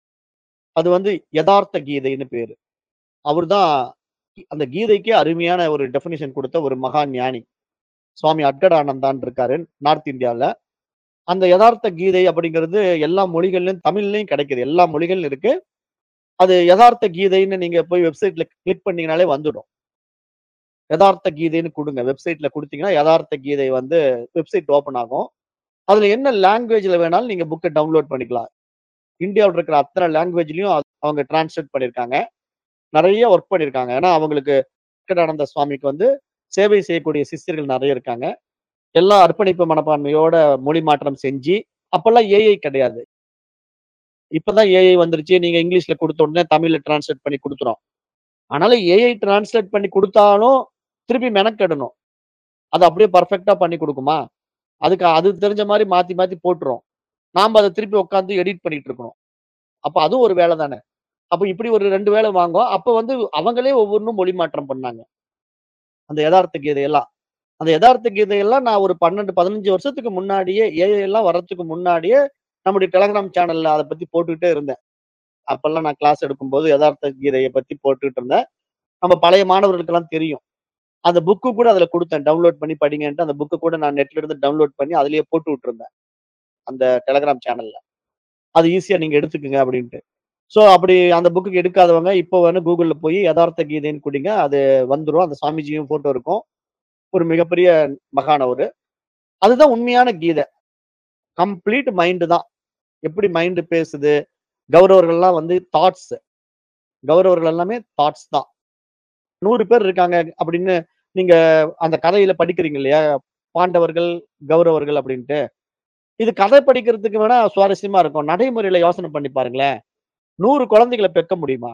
அது வந்து எதார்த்த கீதைன்னு பேரு. அவரு தான் அந்த கீதைக்கே அருமையான ஒரு டெஃபினிஷன் குடுத்த ஒரு மகா ஞானி. சுவாமி அட்கடானந்தான்னு இருக்காரு நார்த் இந்தியால. அந்த எதார்த்த கீதை அப்படிங்கிறது எல்லா மொழிகள்லயும் தமிழ்லயும் கிடைக்குது. எல்லா மொழிகள்ல இருக்கு. அது எதார்த்த கீதைன்னு நீங்க போய் வெப்சைட்ல கிளிக் பண்ணீங்கனாலே வந்துடும். எதார்த்த கீதைன்னு குடுங்க. வெப்சைட்ல குடுத்தீங்கன்னா, எதார்த்த கீதை வந்து வெப்சைட் ஓப்பன் ஆகும். அதுல என்ன லாங்குவேஜ்ல வேணாலும் நீங்க புக்க டவுன்லோட் பண்ணிக்கலாம். இந்தியாவுல இருக்கிற அத்தன லாங்குவேஜ்லயும் அவங்க டிரான்ஸ்லேட் பண்ணியிருக்காங்க. நெறைய ஒர்க் பண்ணியிருக்காங்க. ஏன்னா அவங்களுக்கு அட்கடானந்த சுவாமிக்கு வந்து சேவை செய்யக்கூடிய சிஷ்யர்கள் நெறைய இருக்காங்க. எல்லாம் அர்ப்பணிப்பு மனப்பான்மையோட மொழி மாற்றம் செஞ்சு அப்பல்லாம் ஏஐ கிடையாது. இப்பதான் ஏஐ வந்துருச்சு. நீங்க இங்கிலீஷ்ல குடுத்த உடனே தமிழ்ல டிரான்ஸ்லேட் பண்ணி குடுத்துரும். ஆனாலும் ஏஐ டிரான்ஸ்லேட் பண்ணி குடுத்தாலும், திருப்பி மெனக்கெடணும். அது அப்படியே பெர்ஃபெக்ட்டா பண்ணி குடுக்குமா? அதுக்கு அது தெரிஞ்ச மாரி மாத்தி மாத்தி போட்டுரும். நாம அத திருப்பி உட்கார்ந்து எடிட் பண்ணிட்டு இருக்கணும். அப்ப அதுவும் ஒரு வேல தானே. அப்ப இப்படி ஒரு 2 வேல வாங்கும். அப்ப வந்து அவங்களே ஒவ்வொன்னும் மொழி மாற்றம் பண்ணாங்க. அந்த எதார்த்த கீதையெல்லாம். அந்த எதார்த்த கீதையெல்லாம் நான் ஒரு 12, 15 வருஷத்துக்கு முன்னாடியே ஏஐ எல்லாம் வர்றதுக்கு முன்னாடியே நம்முடைய டெலகிராம் சேனல்ல அத பத்தி போட்டுக்கிட்டே இருந்தேன். அப்பல்லாம் நான் கிளாஸ் எடுக்கும்போது எதார்த்த கீதைய பத்தி போட்டுட்டு இருந்தேன். நம்ம பழைய மாணவர்களுக்கெல்லாம் தெரியும். அந்த புக்கு கூட அதுல குடுத்தேன். டவுன்லோட் பண்ணி படிங்கன்ட்டு அந்த புக்க கூட நான் நெட்ல இருந்து டவுன்லோட் பண்ணி அதிலேயே போட்டு விட்டுருந்தேன். அந்த டெலகிராம் சேனல்ல. அது ஈஸியா நீங்க எடுத்துக்கங்க அப்டின்ட்டு. சோ அப்படி அந்த புக்குக்கு எடுக்காதவங்க இப்போ வந்து Googleல போய் எதார்த்த கீதைன்னு குடிங்க. அது வந்துரும். அந்த சாமிஜியும் ஃபோட்டோ இருக்கும். ஒரு மிகப்பெரிய மகான் அவரு. அதுதான் உண்மையான கீதை. கம்ப்ளீட் மைண்ட் தான். எப்படி மைண்ட் பேசுது. கௌரவர்கள்லாம் வந்து தாட்ஸ். கௌரவர்கள் எல்லாமே தாட்ஸ் தான். 100 பேர் இருக்காங்க அப்படின்னு நீங்க அந்த கதையில படிக்கிறீங்க இல்லையா? பாண்டவர்கள், கௌரவர்கள் அப்படின்ட்டு. இது கதை படிக்கிறதுக்கு வேணா சுவாரஸ்யமா இருக்கும். நடைமுறையில யோசனை பண்ணி பாருங்களேன். 100 குழந்தைகள பெக்க முடியுமா?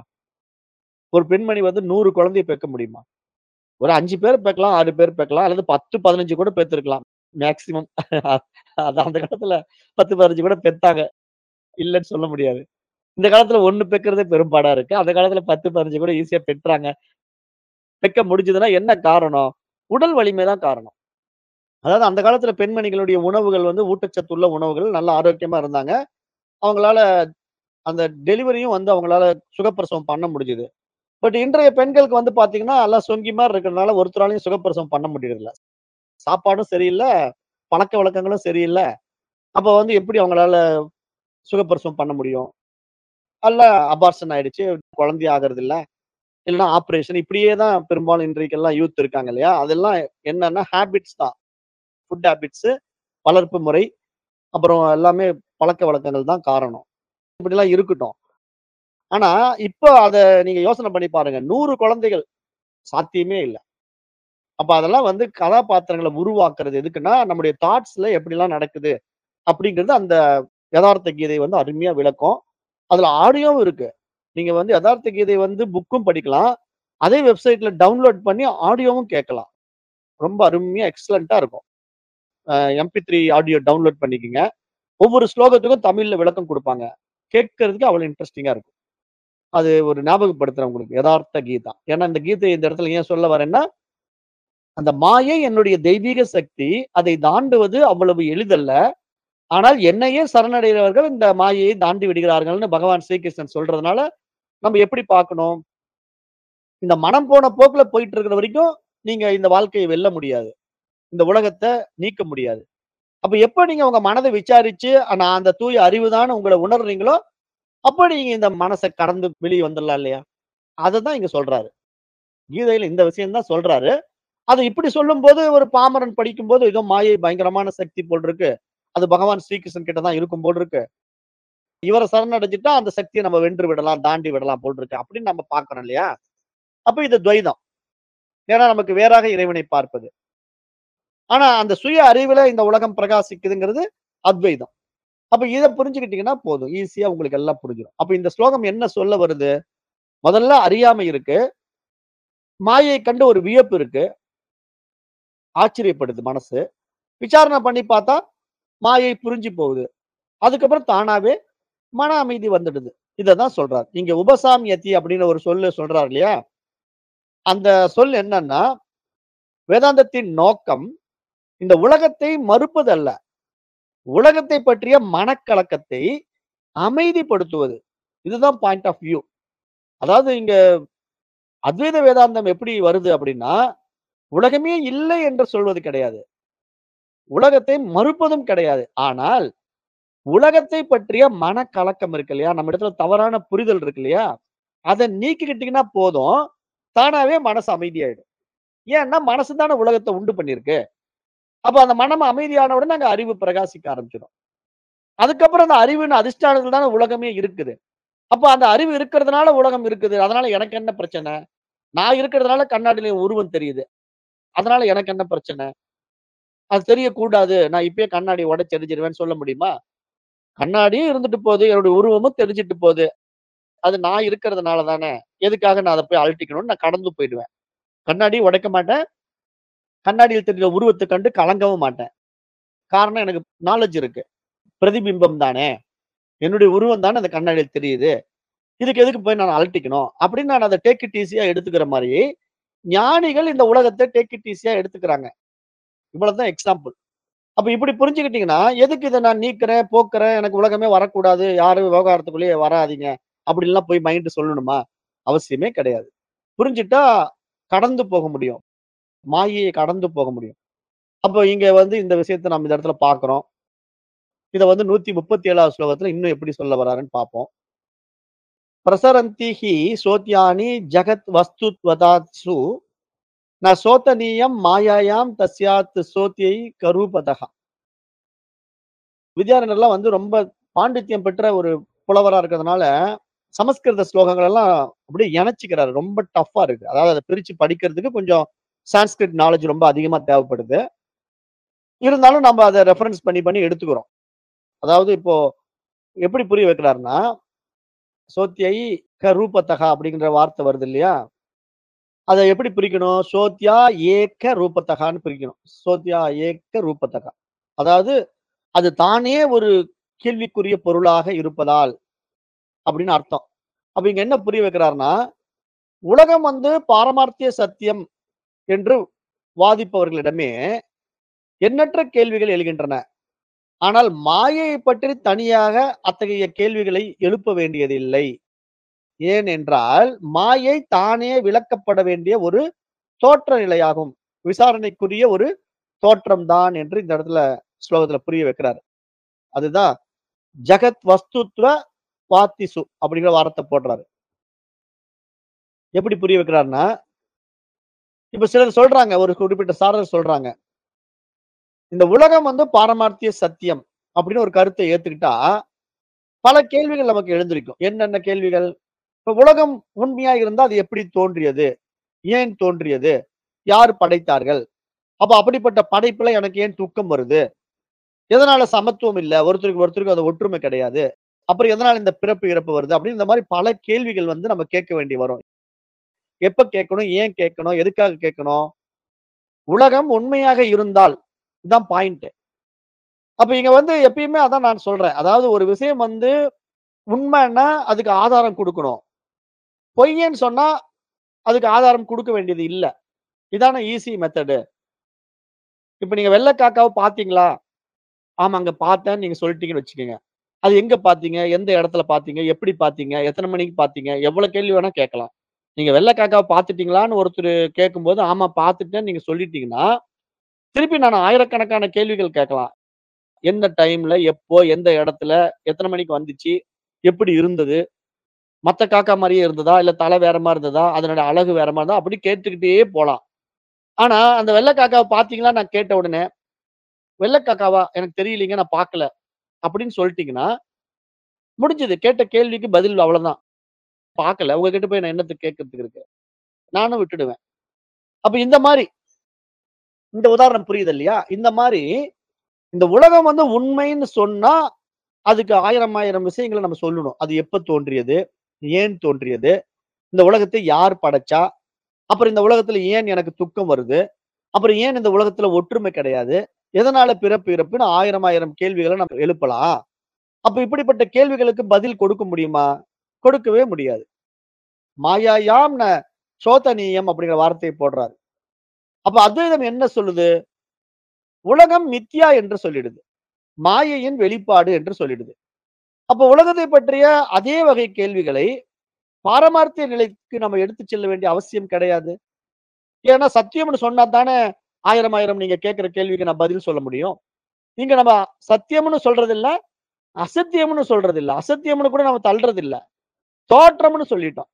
ஒரு பெண்மணி வந்து 100 குழந்தைய பெக்க முடியுமா? ஒரு 5 பேர் பெக்கலாம், 6 பேர் பெக்கலாம். அல்லது 10, 15 கூட பெத்திருக்கலாம். மேக்ஸிமம். அது அந்த காலத்துல 10, 15 கூட பெத்தாங்க. இல்லன்னு சொல்ல முடியாது. இந்த காலத்துல 1 பெக்கிறதே பெரும்பாடா இருக்கு. அந்த காலத்துல 10, 15 கூட ஈஸியா பெற்றாங்க. பெக்க முடிஞ்சதுன்னா என்ன காரணம்? உடல் வலிமை தான் காரணம். அதாவது அந்த காலத்துல பெண்மணிகளுடைய உணவுகள் வந்து ஊட்டச்சத்துள்ள உணவுகள். நல்ல ஆரோக்கியமா இருந்தாங்க. அவங்களால அந்த டெலிவரியும் வந்து அவங்களால சுகப்பிரசவம் பண்ண முடிஞ்சது. பட் இன்றைய பெண்களுக்கு வந்து பார்த்தீங்கன்னா, எல்லாம் சொங்கி மாரி இருக்கிறதுனால ஒருத்தராலயும் சுகப்பிரசவம் பண்ண முடியறதில்ல. சாப்பாடும் சரியில்ல, பழக்கவழக்கங்களும் சரியில்ல. அப்ப வந்து எப்படி அவங்களால சுகப்பிரசவம் பண்ண முடியும்? அல்ல அபார்ஷன் ஆயிடுச்சு. குழந்தையே ஆகறதில்ல. இல்லன்னா ஆப்பரேஷன் இப்படியே தான் பெரும்பாலும் இன்றைக்கெல்லாம் யூத் இருக்காங்க இல்லையா? அதெல்லாம் என்னன்னா ஹேபிட்ஸ் தான். ஃபுட் ஹேபிட்ஸ், வளர்ப்பு முறை, அப்புறம் எல்லாமே பழக்கவழக்கங்கள் தான் காரணம். இப்படிலாம் இருக்கட்டும். ஆனா, இப்ப அத நீங்க யோசனை பண்ணி பாருங்க. 100 குழந்தைகள் சாத்தியமே இல்ல. அப்ப அதெல்லாம் வந்து கதாபாத்திரங்கள உருவாக்குறது எதுக்குன்னா, நம்முடைய தாட்ஸ்ல எப்படிலாம் நடக்குது அப்படிங்கிறது அந்த எதார்த்த கீதை வந்து அருமையா விளக்கும். அதுல ஆடியோவும் இருக்கு. நீங்க வந்து எதார்த்த கீதை வந்து புக்கும் படிக்கலாம். அதே வெப்சைட்ல டவுன்லோட் பண்ணி ஆடியோவும் கேட்கலாம். ரொம்ப அருமையா எக்ஸலென்ட்டா இருக்கும். அ MP3 ஆடியோ டவுன்லோட் பண்ணிக்கங்க. ஒவ்வொரு ஸ்லோகத்துக்கும் தமிழ்ல விளக்கம் குடுப்பாங்க. கேட்கறதுக்கு அவ்வளவு இன்ட்ரஸ்டிங்கா இருக்கும். அது ஒரு ஞாபகப்படுத்துறேன் உங்களுக்கு. எதார்த்த கீதா. ஏன்னா இந்த கீதைய இந்த இடத்துல ஏன் சொல்ல வரேன்னா, அந்த மாயை என்னுடைய தெய்வீக சக்தி. அதை தாண்டுவது அவ்வளவு எளிதல்ல. ஆனால் என்னையே சரணடைகிறவர்கள் இந்த மாயையை தாண்டி விடுகிறார்கள்ன்னு பகவான் ஸ்ரீகிருஷ்ணன் சொல்றதுனால, நம்ம எப்படி பார்க்கணும்? இந்த மனம் போன போக்குல போயிட்டு இருக்கிற வரைக்கும், நீங்க இந்த வாழ்க்கைய வெல்ல முடியாது. இந்த உலகத்த நீக்க முடியாது. அப்ப எப்ப நீங்க உங்க மனத விசாரிச்சு, நான் அந்த தூய அறிவு தான்னு உங்கள உணர்றீங்களோ, அப்ப நீங்க இந்த மனச கடந்து வெளிய வந்துரலாம் இல்லையா? அததான் இங்க சொல்றாரு. கீதையில இந்த விஷயம் தான் சொல்றாரு. அத இப்படி சொல்லும்போது ஒரு பாமரன் படிக்கும்போது, ஏதோ மாயை பயங்கரமான சக்தி போல் இருக்கு. அது பகவான் ஸ்ரீகிருஷ்ணன் கிட்ட தான் இருக்கும் போல் இருக்கு. இவர சரணடைஞ்சுட்டா அந்த சக்திய நம்ம வென்று விடலாம், தாண்டி விடலாம் போல் இருக்கு. அப்படின்னு நம்ம பார்க்கிறோம் இல்லையா? அப்ப இது துவைதம். ஏன்னா நமக்கு வேறாக இறைவனை பார்ப்பது. ஆனா அந்த சுய அறிவுல இந்த உலகம் பிரகாசிக்குதுங்கிறது அத்வைதம். அப்ப இத புரிஞ்சுக்கிட்டீங்கன்னா போதும். ஈஸியா உங்களுக்கு எல்லாம் புரிஞ்சிரும். அப்ப இந்த ஸ்லோகம் என்ன சொல்ல வருது? முதல்ல அறியாமை இருக்கு. மாயை கண்டு ஒரு வியப்பு இருக்கு. ஆச்சரியப்படுது மனசு. விசாரணை பண்ணி பார்த்தா, மாயை புரிஞ்சு போகுது. அதுக்கப்புறம் தானாவே மன அமைதி வந்துடுது. இததான் சொல்றார். இங்க உபசாம்யதி அப்படின்னு ஒரு சொல்லு சொல்றார் இல்லையா? அந்த சொல் என்னன்னா, வேதாந்தத்தின் நோக்கம் இந்த உலகத்தை மறுப்பதல்ல. உலகத்தை பற்றிய மனக்கலக்கத்தை அமைதிப்படுத்துவது. இதுதான் பாயிண்ட் ஆஃப் வியூ. அதாவது இங்க அத்வைத வேதாந்தம் எப்படி வருது அப்படின்னா, உலகமே இல்லை என்று சொல்வது கிடையாது. உலகத்தை மறுப்பதும் கிடையாது. ஆனால், உலகத்தை பற்றிய மனக்கலக்கம் இருக்கு இல்லையா? நம்ம இடத்துல தவறான புரிதல் இருக்கு இல்லையா? அத நீக்கிக்கிட்டீங்கன்னா போதும். தானாவே மனசு அமைதியாயிடும். ஏன்னா, மனசு தானே உலகத்த உண்டு பண்ணியிருக்கு. அப்ப அந்த மனம் அமைதியான உடனே அங்க அறிவு பிரகாசிக்க ஆரம்பிச்சிடும். அதுக்கப்புறம் அந்த அறிவின் அதிஷ்டானத்துல தானே உலகமே இருக்குது. அப்ப அந்த அறிவு இருக்கிறதுனால உலகம் இருக்குது. அதனால எனக்கு என்ன பிரச்சனை? நான் இருக்கிறதுனால கண்ணாடில என் உருவம் தெரியுது. அதனால எனக்கு என்ன பிரச்சனை? அது தெரியக்கூடாது. நான் இப்பயே கண்ணாடிய உடைச்சு எறிஞ்சிருவேன்னு சொல்ல முடியுமா? கண்ணாடியும் இருந்துட்டு போது. என்னுடைய உருவமும் தெரிஞ்சுட்டு போது. அது நான் இருக்கிறதுனால தானே. எதுக்காக நான் அத போய் அழட்டிக்கணும்னு நான் கடந்து போயிடுவேன். கண்ணாடிய உடைக்க மாட்டேன். கண்ணாடியில் தெரிகிற உருவத்தை கண்டு கலங்கவும் மாட்டேன். காரணம் எனக்கு நாலேட்ஜ் இருக்கு. பிரதிபிம்பம் தானே! என்னுடைய உருவம் தானே அந்த கண்ணாடியில் தெரியுது. இதுக்கு எதுக்கு போய் நான் அலட்டிக்கணும்? அப்படின்னு நான் அத டேக் இட் ஈஸியா எடுத்துக்கிற மாரி, ஞானிகள் இந்த உலகத்த டேக் இட் ஈஸியா எடுத்துக்கிறாங்க. இவ்வளவுதான் எக்ஸாம்பிள். அப்ப இப்படி புரிஞ்சுக்கிட்டீங்கன்னா, எதுக்கு இத நான் நீக்குறேன், போக்குறேன், எனக்கு உலகமே வரக்கூடாது, யாரும் விவகாரத்துக்குள்ளேயே வராதீங்க, அப்படின்லாம் போய் மைண்ட் சொல்லணுமா? அவசியமே கிடையாது. புரிஞ்சுட்டா கடந்து போக முடியும். மாயையை கடந்து போக முடியும். அப்போ இங்க வந்து இந்த விஷயத்த நம்ம இந்த இடத்துல பார்க்கிறோம். இத வந்து 137வது ஸ்லோகத்துல இன்னும் எப்படி சொல்ல வராருன்னு பார்ப்போம். பிரசரந்தி ஹி சோத்யானி ஜகத் வஸ்துத்வதாத்சு ந சோதனீயம் மாயாயாம் தஸ்யாத் சோத்யை கரூபதஹ. வித்யாரண்யர்லாம் வந்து ரொம்ப பாண்டித்யம் பெற்ற ஒரு புலவரா இருக்கிறதுனால, சமஸ்கிருத ஸ்லோகங்கள் எல்லாம் அப்படியே இணைச்சுக்கிறாரு. ரொம்ப டஃப்பா இருக்கு. அதாவது அத பிரிச்சு படிக்கிறதுக்கு கொஞ்சம் சான்ஸ்கிரிட் நாலேட்ஜ் ரொம்ப அதிகமா தேவைப்படுது. இருந்தாலும் நம்ம அத ரெஃபரன்ஸ் பண்ணி, பண்ணி எடுத்துக்கிறோம். அதாவது இப்போ எப்படி புரிய வைக்கிறாருன்னா, சோத்யை கரூபதஹ அப்படிங்கிற வார்த்தை வருது இல்லையா? அத எப்படி பிரிக்கணும்? சோத்யா ஏக ரூபதகான்னு பிரிக்கணும். சோத்யா ஏக ரூபதகா. அதாவது அது தானே ஒரு கேள்விக்குரிய பொருளாக இருப்பதால் அப்படின்னு அர்த்தம். அப்ப இங்க என்ன புரிய வைக்கிறார்ன்னா, உலகம் வந்து பாரமார்த்திய சத்தியம் என்று வாதிப்பவர்களிடமே எண்ணற்ற கேள்விகள் எழுகின்றன. ஆனால் மாயையை பற்றி தனியாக அத்தகைய கேள்விகளை எழுப்ப வேண்டியதில்லை. ஏனென்றால், மாயை தானே விளக்கப்பட வேண்டிய ஒரு தோற்ற நிலையாகும். விசாரணைக்குரிய ஒரு தோற்றம் தான் என்று இந்த இடத்துல ஸ்லோகத்துல புரிய வைக்கிறாரு. அதுதான் ஜகத் வஸ்துத்வ வாத்திசு அப்படிங்கிற வார்த்தை போடுறாரு. எப்படி புரிய வைக்கிறார்ன்னா, இப்ப சிலர் சொல்றாங்க, ஒரு குறிப்பிட்ட சாரர் சொல்றாங்க. இந்த உலகம் வந்து பாரமார்த்திய சத்தியம் அப்படின்னு ஒரு கருத்தை ஏத்துக்கிட்டா, பல கேள்விகள் நமக்கு எழுந்திருக்கும். என்னென்ன கேள்விகள்? இப்ப உலகம் உண்மையா இருந்தா அது எப்படி தோன்றியது? ஏன் தோன்றியது? யார் படைத்தார்கள்? அப்ப அப்படிப்பட்ட படைப்புல எனக்கு ஏன் துக்கம் வருது? எதனால சமத்துவம் இல்ல? ஒருத்தருக்கு ஒருத்தருக்கு அது ஒற்றுமை கிடையாது. அப்புறம் எதனால இந்த பிறப்பு, இறப்பு வருது? அப்படின்னு இந்த மாரி பல கேள்விகள் வந்து நம்ம கேட்க வேண்டி வரும். எப்ப கேட்கணும்? ஏன் கேட்கணும்? எதுக்காக கேட்கணும்? உலகம் உண்மையாக இருந்தால், இதான் பாயிண்ட். அப்ப இங்க வந்து எப்பயுமே அதான் நான் சொல்றேன். அதாவது ஒரு விஷயம் வந்து உண்மைன்னா அதுக்கு ஆதாரம் குடுக்கணும். பொய்ன்னு சொன்னா அதுக்கு ஆதாரம் குடுக்க வேண்டியது இல்ல. இதானே ஈஸி மெத்தடு. இப்ப நீங்க வெள்ள காக்காவ பார்த்தீங்களா? ஆமாங்க பார்த்தேன்னு நீங்க சொல்லிட்டீங்கன்னு வச்சுக்கங்க. அது எங்க பார்த்தீங்க? எந்த இடத்துல பார்த்தீங்க? எப்படி பார்த்தீங்க? எத்தன மணிக்கு பார்த்தீங்க? எவ்வளவு கேள்வி வேணா கேட்கலாம். நீங்க வெள்ள காக்காவ பார்த்துட்டீங்களான்னு ஒருத்தரு கேட்கும்போது, ஆமா பார்த்துட்டேன்னு நீங்க சொல்லிட்டீங்கன்னா, திருப்பி நான் ஆயிரக்கணக்கான கேள்விகள் கேட்கலாம். எந்த டைம்ல, எப்போ, எந்த இடத்துல, எத்தன மணிக்கு வந்துச்சு? எப்படி இருந்தது? மத்த காக்கா மாரியே இருந்ததா? இல்ல தலை வேற மாரி இருந்ததா? அதனுடைய அழகு வேற மாரி இருந்தா? அப்படி கேட்டுக்கிட்டே போலாம். ஆனா, அந்த வெள்ள காக்காவ பார்த்தீங்களான்னு நான் கேட்ட உடனே, வெள்ள காக்காவா? எனக்கு தெரியலீங்க. நான் பார்க்கல. அப்படின்னு சொல்லிட்டீங்கன்னா, முடிஞ்சது. கேட்ட கேள்விக்கு பதில் அவ்வளவுதான். பார்க்கல. உங்ககிட்ட போய் நான் என்னத்துக்கு கேட்கறதுக்கு இருக்கு? நானும் விட்டுடுவேன். அப்ப இந்த மாரி இந்த உதாரணம் புரியுது இல்லையா? இந்த மாரி இந்த உலகம் வந்து உண்மைன்னு சொன்னா, அதுக்கு ஆயிரம் ஆயிரம் விஷயங்கள நம்ம சொல்லணும். அது எப்ப தோன்றியது? ஏன் தோன்றியது? இந்த உலகத்தை யார் படைச்சா? அப்புறம் இந்த உலகத்துல ஏன் எனக்கு துக்கம் வருது? அப்புறம் ஏன் இந்த உலகத்துல ஒற்றுமை கிடையாது? எதனால பிறப்பு, இறப்புன்னு ஆயிரம் ஆயிரம் கேள்விகள நம்ம எழுப்பலாம். அப்ப இப்படிப்பட்ட கேள்விகளுக்கு பதில் கொடுக்க முடியுமா? கொடுக்கவே முடியாது. மாயாயாம் ந சோதனீயம் அப்படிங்கிற வார்த்தையை போடுறாரு. அப்ப அத்வைதம் என்ன சொல்லுது? உலகம் மித்யா என்று சொல்லிடுது. மாயையின் வெளிப்பாடு என்று சொல்லிடுது. அப்ப உலகத்தை பற்றிய அதே வகை கேள்விகளை பாரமார்த்திய நிலைக்கு நம்ம எடுத்துச் செல்ல வேண்டிய அவசியம் கிடையாது. ஏன்னா சத்தியம்னு சொன்னா தானே ஆயிரம் ஆயிரம் நீங்க கேட்கிற கேள்விக்கு நான் பதில் சொல்ல முடியும். இங்க நம்ம சத்தியம்னு சொல்றது இல்ல, அசத்தியம்னு சொல்றது இல்ல. அசத்தியம்னு கூட நம்ம தள்ளுறது இல்ல. தோற்றம்னு சொல்லிட்டோம்.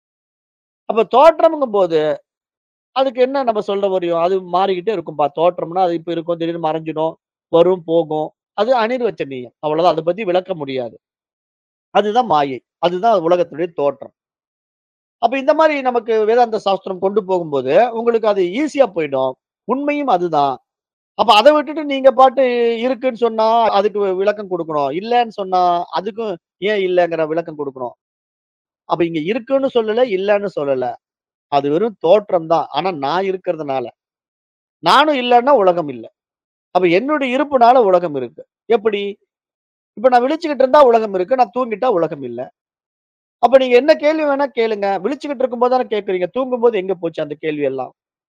அப்ப தோற்றம்ங்கும்போது, அதுக்கு என்ன நம்ம சொல்ல முடியும்? அது மாறிக்கிட்டே இருக்கும்பா. தோற்றம்னா அது இப்ப இருக்கும், திடீர்னு மறைஞ்சிடும், வரும், போகும். அது அனிர்வச்சனீயம். அவ்வளவுதான். அத பத்தி விளக்க முடியாது. அதுதான் மாயை. அதுதான் உலகத்துடைய தோற்றம். அப்ப இந்த மாரி நமக்கு வேதாந்த சாஸ்திரம் கொண்டு போகும்போது, உங்களுக்கு அது ஈஸியா போயிடும். உண்மையும் அதுதான். அப்ப அத விட்டுட்டு நீங்க பாட்டு இருக்குன்னு சொன்னா, அதுக்கு விளக்கம் குடுக்கணும். இல்லன்னு சொன்னா, அதுக்கும் ஏன் இல்லங்கிற விளக்கம் குடுக்கணும். அப்ப இங்க இருக்குன்னு சொல்லல, இல்லன்னு சொல்லல. அது வெறும் தோற்றம் தான். ஆனா நான் இருக்கிறதுனால. நானும் இல்லன்னா உலகம் இல்ல. அப்ப என்னுடைய இருப்புனால உலகம் இருக்கு. எப்படி? இப்ப நான் விழிச்சுக்கிட்டு இருந்தா உலகம் இருக்கு. நான் தூங்கிட்டா உலகம் இல்ல. அப்ப நீங்க என்ன கேள்வி வேணா கேளுங்க. விழிச்சுக்கிட்டு இருக்கும்போது தானே கேட்கிறீங்க. தூங்கும்போது எங்க போச்சு அந்த கேள்வி எல்லாம்?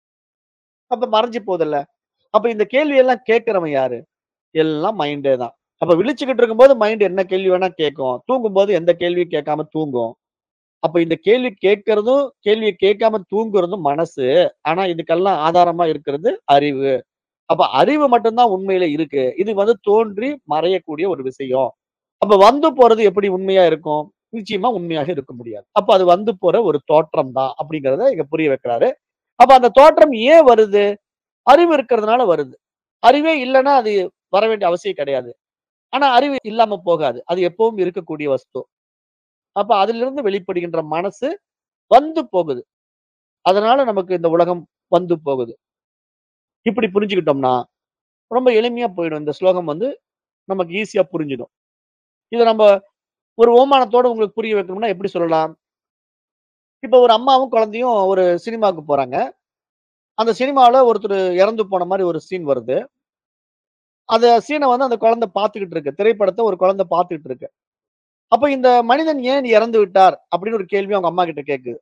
அப்ப மறைஞ்சு போதுல்ல. அப்ப இந்த கேள்வி எல்லாம் கேட்கிறவன் யாரு? எல்லாம் மைண்டே தான். அப்ப விழிச்சுக்கிட்டு இருக்கும்போது மைண்ட் என்ன கேள்வி வேணா கேட்கும். தூங்கும்போது எந்த கேள்வியும் கேட்காம தூங்கும். அப்ப இந்த கேள்வி கேட்கிறதும், கேள்விய கேட்காம தூங்குறதும் மனசு. ஆனா இதுக்கெல்லாம் ஆதாரமா இருக்கிறது அறிவு. அப்ப அறிவு மட்டும் தான் உண்மையில இருக்கு. இது வந்து தோன்றி மறையக்கூடிய ஒரு விஷயம். அப்ப வந்து போறது எப்படி உண்மையா இருக்கும்? நிச்சயமா உண்மையாக இருக்க முடியாது. அப்ப அது வந்து போற ஒரு தோற்றம் தான் அப்படிங்கிறத இங்க புரிய வைக்கிறாரு. அப்ப அந்த தோற்றம் ஏன் வருது? அறிவு இருக்கிறதுனால வருது. அறிவே இல்லன்னா அது வர வேண்டிய அவசியம் கிடையாது. ஆனா அறிவு இல்லாம போகாது. அது எப்பவும் இருக்கக்கூடிய வஸ்து. அப்ப அதிலிருந்து வெளிப்படுகின்ற மனசு வந்து போகுது. அதனால நமக்கு இந்த உலகம் வந்து போகுது. இப்படி புரிஞ்சுக்கிட்டோம்னா, ரொம்ப எளிமையா போயிடும். இந்த ஸ்லோகம் வந்து நமக்கு ஈஸியா புரிஞ்சிடும். இத நம்ப ஒரு ஓமானத்தோட உங்களுக்கு புரிய வைக்கணும்னா எப்படி சொல்லலாம்? இப்ப ஒரு அம்மாவும், குழந்தையும் ஒரு சினிமாவுக்கு போறாங்க. அந்த சினிமால ஒருத்தரு இறந்து போன மாரி ஒரு சீன் வருது. அந்த சீன வந்து அந்த குழந்தை பார்த்துக்கிட்டு இருக்கு. திரைப்படத்த ஒரு குழந்தை பார்த்துக்கிட்டு இருக்கு. அப்ப இந்த மனிதன் ஏன் இறந்து விட்டார்? அப்படின்னு ஒரு கேள்வி அவங்க அம்மா கிட்ட கேட்குது.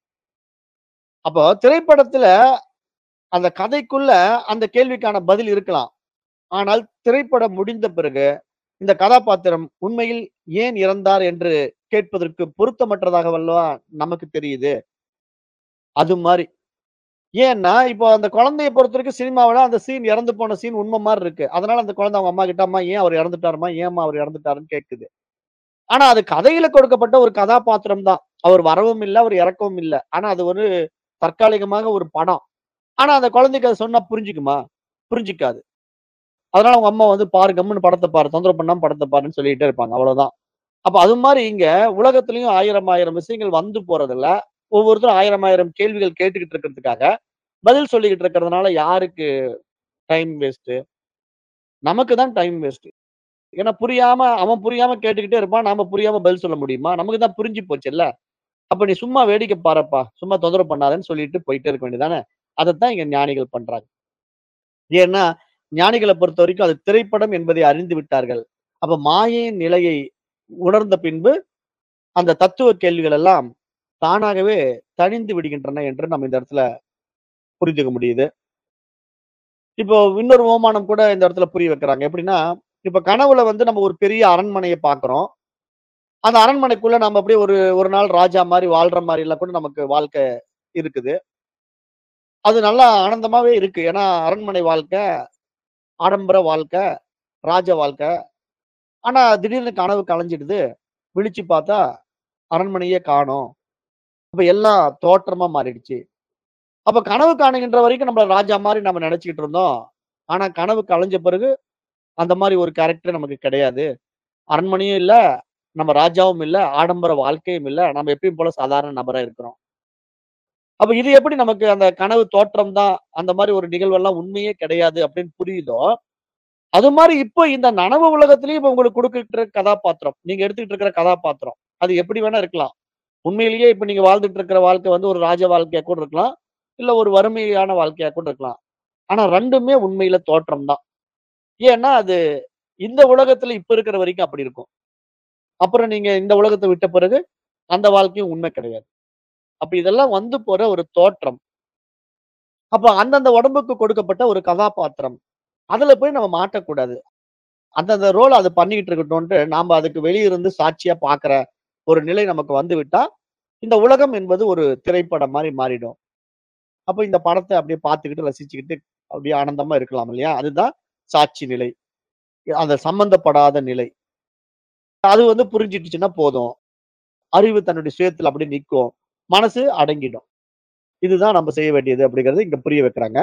அப்போ திரைப்படத்துல அந்த கதைக்குள்ள அந்த கேள்விக்கான பதில் இருக்கலாம். ஆனால் திரைப்படம் முடிந்த பிறகு இந்த கதாபாத்திரம் உண்மையில் ஏன் இறந்தார் என்று கேட்பதற்கு பொருத்தமற்றதாகவல்லவா நமக்கு தெரியுது. அது மாரி. ஏன்னா, இப்போ அந்த குழந்தைய பொறுத்தவரைக்கும் சினிமாவுல அந்த சீன் இறந்து போன சீன் உண்ம மாரி இருக்கு. அதனால அந்த குழந்தை அவங்க அம்மா கிட்ட, "அம்மா ஏன் அவர் இறந்துட்டாரும்மா? ஏம்மா அவர் இறந்துட்டாருன்னு?" கேட்குது. ஆனா அது கதையில கொடுக்கப்பட்ட ஒரு கதாபாத்திரம் தான். அவர் வரவும் இல்ல, அவர் இறக்கவும் இல்ல. ஆனா அது ஒரு தற்காலிகமாக ஒரு படம். ஆனா அந்த குழந்தைக்கு அத சொன்னா புரிஞ்சுக்குமா? புரிஞ்சுக்காது. அதனால அவங்க அம்மா வந்து, "பாரு கம்முனு படத்த பாரு. தொந்தரவு பண்ணாம படத்த பாருன்னு" சொல்லிட்டே இருப்பாங்க. அவ்வளவுதான். அப்ப அது மாரி இங்க உலகத்திலயும் 1000 1000 விஷயங்கள் வந்து போறதுல, ஒவ்வொருத்தரும் 1000 1000 கேள்விகள் கேட்டுக்கிட்டு இருக்கிறதுக்காக, பதில் சொல்லிக்கிட்டு இருக்கிறதுனால யாருக்கு டைம் வேஸ்ட்டு? நமக்கு தான் டைம் வேஸ்ட்டு. ஏன்னா புரியாம அவன் புரியாம கேட்டுக்கிட்டே இருப்பான். நாம புரியாம பதில் சொல்ல முடியுமா? நமக்கு தான் புரிஞ்சு போச்சுல்ல. அப்ப நீ சும்மா வேடிக்கை பாரப்பா. சும்மா தொந்தரவு பண்ணாதன்னு சொல்லிட்டு போயிட்டே இருக்க வேண்டியது தானே. அதத்தான் இங்க ஞானிகள் பண்றாங்க. ஏன்னா, ஞானிகள பொறுத்தவரைக்கும் அது திரைப்படம் என்பதை அறிந்து விட்டார்கள். அப்ப மாயையின் நிலையை உணர்ந்த பின்பு, அந்த தத்துவ கேள்விகள் எல்லாம் தானாகவே தணிந்து விடுகின்றன என்று நம்ம இந்த இடத்துல புரிஞ்சுக்க முடியுது. இப்போ இன்னொரு ஓமானம் கூட இந்த இடத்துல புரிய வைக்கிறாங்க. எப்படின்னா, இப்ப கனவுல வந்து நம்ம ஒரு பெரிய அரண்மனைய பார்க்கிறோம். அந்த அரண்மனைக்குள்ள நம்ம அப்படியே ஒரு ஒரு நாள் ராஜா மாரி வாழ்ற மாரிலாம் கூட நமக்கு வாழ்க்கை இருக்குது. அது நல்லா ஆனந்தமாவே இருக்கு. ஏன்னா அரண்மனை வாழ்க்கை, ஆடம்பர வாழ்க்கை, ராஜ வாழ்க்கை. ஆனா திடீர்னு கனவு கலைஞ்சிடுது. விழிச்சு பார்த்தா அரண்மனையே காணோம். அப்ப எல்லாம் தோற்றமா மாறிடுச்சு. அப்ப கனவு காணுகின்ற வரைக்கும் நம்மள ராஜா மாரி நம்ம நெனச்சுக்கிட்டு இருந்தோம். ஆனா கனவு கலைஞ்ச பிறகு அந்த மாரி ஒரு கேரக்டர் நமக்கு கிடையாது. அரண்மனையும் இல்ல, நம்ம ராஜாவும் இல்ல, ஆடம்பர வாழ்க்கையும் இல்ல. நம்ம எப்பயும் போல சாதாரண நபரா இருக்கிறோம். அப்ப இது எப்படி நமக்கு அந்த கனவு தோற்றம் தான், அந்த மாரி ஒரு நிகழ்வெல்லாம் உண்மையே கிடையாது அப்படின்னு புரியுதோ, அது மாரி இப்ப இந்த நனவு உலகத்திலயும் இப்ப உங்களுக்கு குடுக்கிற கதாபாத்திரம், நீங்க எடுத்துக்கிட்டு இருக்கிற கதாபாத்திரம், அது எப்படி வேணா இருக்கலாம். உண்மையிலேயே இப்ப நீங்க வாழ்ந்துட்டு இருக்கிற வாழ்க்கை வந்து ஒரு ராஜ வாழ்க்கையா கூட இருக்கலாம். இல்ல ஒரு வறுமையான வாழ்க்கையா கூட இருக்கலாம். ஆனா 2மே உண்மையில தோற்றம் தான். ஏன்னா அது இந்த உலகத்துல இப்ப இருக்கிற வரைக்கும் அப்படி இருக்கும். அப்புறம் நீங்க இந்த உலகத்த விட்ட பிறகு அந்த வாழ்க்கையும் உண்மை கிடையாது. அப்ப இதெல்லாம் வந்து போற ஒரு தோற்றம். அப்ப அந்தந்த உடம்புக்கு கொடுக்கப்பட்ட ஒரு கதாபாத்திரம். அதுல போய் நம்ம மாட்டக்கூடாது. அந்தந்த ரோல் அது பண்ணிக்கிட்டு இருக்கட்டும்ன்ட்டு, நாம அதுக்கு வெளிய இருந்து சாட்சியா பார்க்கிற ஒரு நிலை நமக்கு வந்துவிட்டா, இந்த உலகம் என்பது ஒரு திரைப்படம் மாரி மாறிடும். அப்ப இந்த படத்த அப்படியே பார்த்துக்கிட்டு, ரசிச்சுக்கிட்டு அப்படியே ஆனந்தமா இருக்கலாம் இல்லையா? அதுதான் சாட்சி நிலை. அந்த சம்பந்தப்படாத நிலை. அது வந்து புரிஞ்சிடுச்சுன்னா போதும். அறிவு தன்னுடைய சுயத்துல அப்படியே நிக்கும். மனசு அடங்கிடும். இதுதான் நம்ம செய்ய வேண்டியது அப்படிங்கிறத இங்க புரிய வைக்கிறாங்க.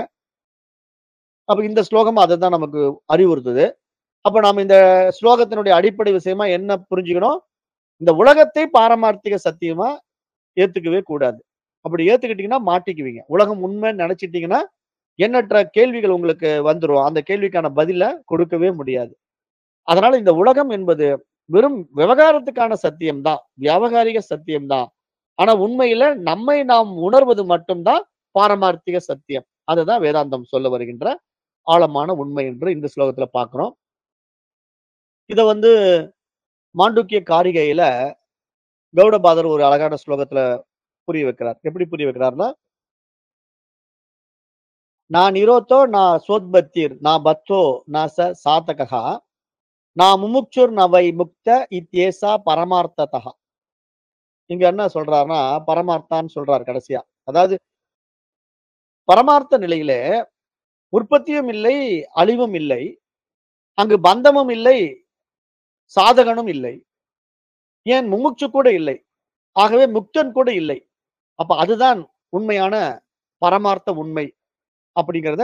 அப்ப இந்த ஸ்லோகம் அததான் நமக்கு அறிவுறுத்துது. அப்ப நாம இந்த ஸ்லோகத்தினுடைய அடிப்படை விஷயமா என்ன புரிஞ்சுக்கணும்? இந்த உலகத்தை பாரமார்த்திக சத்தியமா ஏத்துக்கவே கூடாது. அப்படி ஏத்துக்கிட்டீங்கன்னா மாட்டிக்குவீங்க. உலகம் உண்மைன்னு நெனச்சுட்டீங்கன்னா, எண்ணற்ற கேள்விகள் உங்களுக்கு வந்துரும். அந்த கேள்விக்கான பதில கொடுக்கவே முடியாது. அதனால இந்த உலகம் என்பது வெறும் விவகாரத்துக்கான சத்தியம் தான். வியாவகாரிக சத்தியம் தான். ஆனா உண்மையில நம்மை நாம் உணர்வது மட்டும் தான் பாரமார்த்திக சத்தியம். அதுதான் வேதாந்தம் சொல்ல வருகின்ற ஆழமான உண்மை என்று இந்த ஸ்லோகத்துல பார்க்கிறோம். இத வந்து மாண்டூக்கிய காரிகையில கௌடபாதர் ஒரு அழகான ஸ்லோகத்துல புரிய வைக்கிறார். எப்படி புரிய வைக்கிறார்னா "நா நிரோத்தோ நா சோத்பத்திர் நா பத்தோ ந ச சாதகः நா முமுக்ஷுர் ந வை முக்த இத்யேஷா பரமார்த்ததः." இங்க என்ன சொல்றார்ன்னா, பரமார்த்தான்னு சொல்றார் கடைசியா. அதாவது பரமார்த்த நிலையிலே உற்பத்தியும் இல்லை, அழிவும் இல்லை. அங்கு பந்தமும் இல்லை, சாதகனும் இல்லை. ஏன் முமுட்சு கூட இல்லை. ஆகவே முக்தன் கூட இல்லை. அப்ப அதுதான் உண்மையான பரமார்த்த உண்மை. அப்படிங்கிறத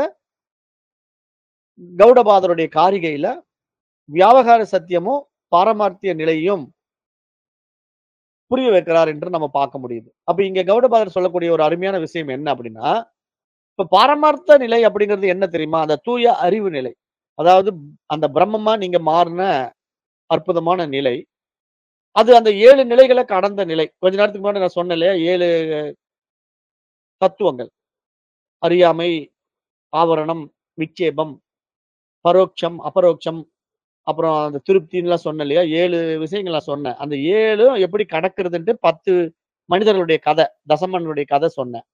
கௌடபாதருடைய காரிகையில வியாவகார சத்தியமும், பாரமார்த்திய நிலையும் புரிய வைக்கிறார் என்று நம்ம பார்க்க முடியுது. அப்ப இங்க கௌடபாதர் சொல்லக்கூடிய ஒரு அருமையான விஷயம் என்ன அப்படின்னா, இப்ப பாரமார்த்த நிலை அப்படிங்கிறது என்ன தெரியுமா? அந்த தூய அறிவு நிலை. அதாவது அந்த பிரம்மமா நீங்க மாறுன அற்புதமான நிலை. அது அந்த 7 நிலைகள கடந்த நிலை. கொஞ்ச நேரத்துக்கு முன்னாடி நான் சொன்னேன் இல்லையா? 7 தத்துவங்கள். அறியாமை, ஆவரணம், விட்சேபம், பரோட்சம், அபரோக்ஷம், அப்புறம் அந்த திருப்தின்லாம் சொன்னேன் இல்லையா? 7 விஷயங்கள் நான் சொன்னேன். அந்த 7ம் எப்படி கடக்கிறதுன்ட்டு 10 மனிதர்களுடைய கதை, தசமன்களுடைய கதை சொன்னேன்.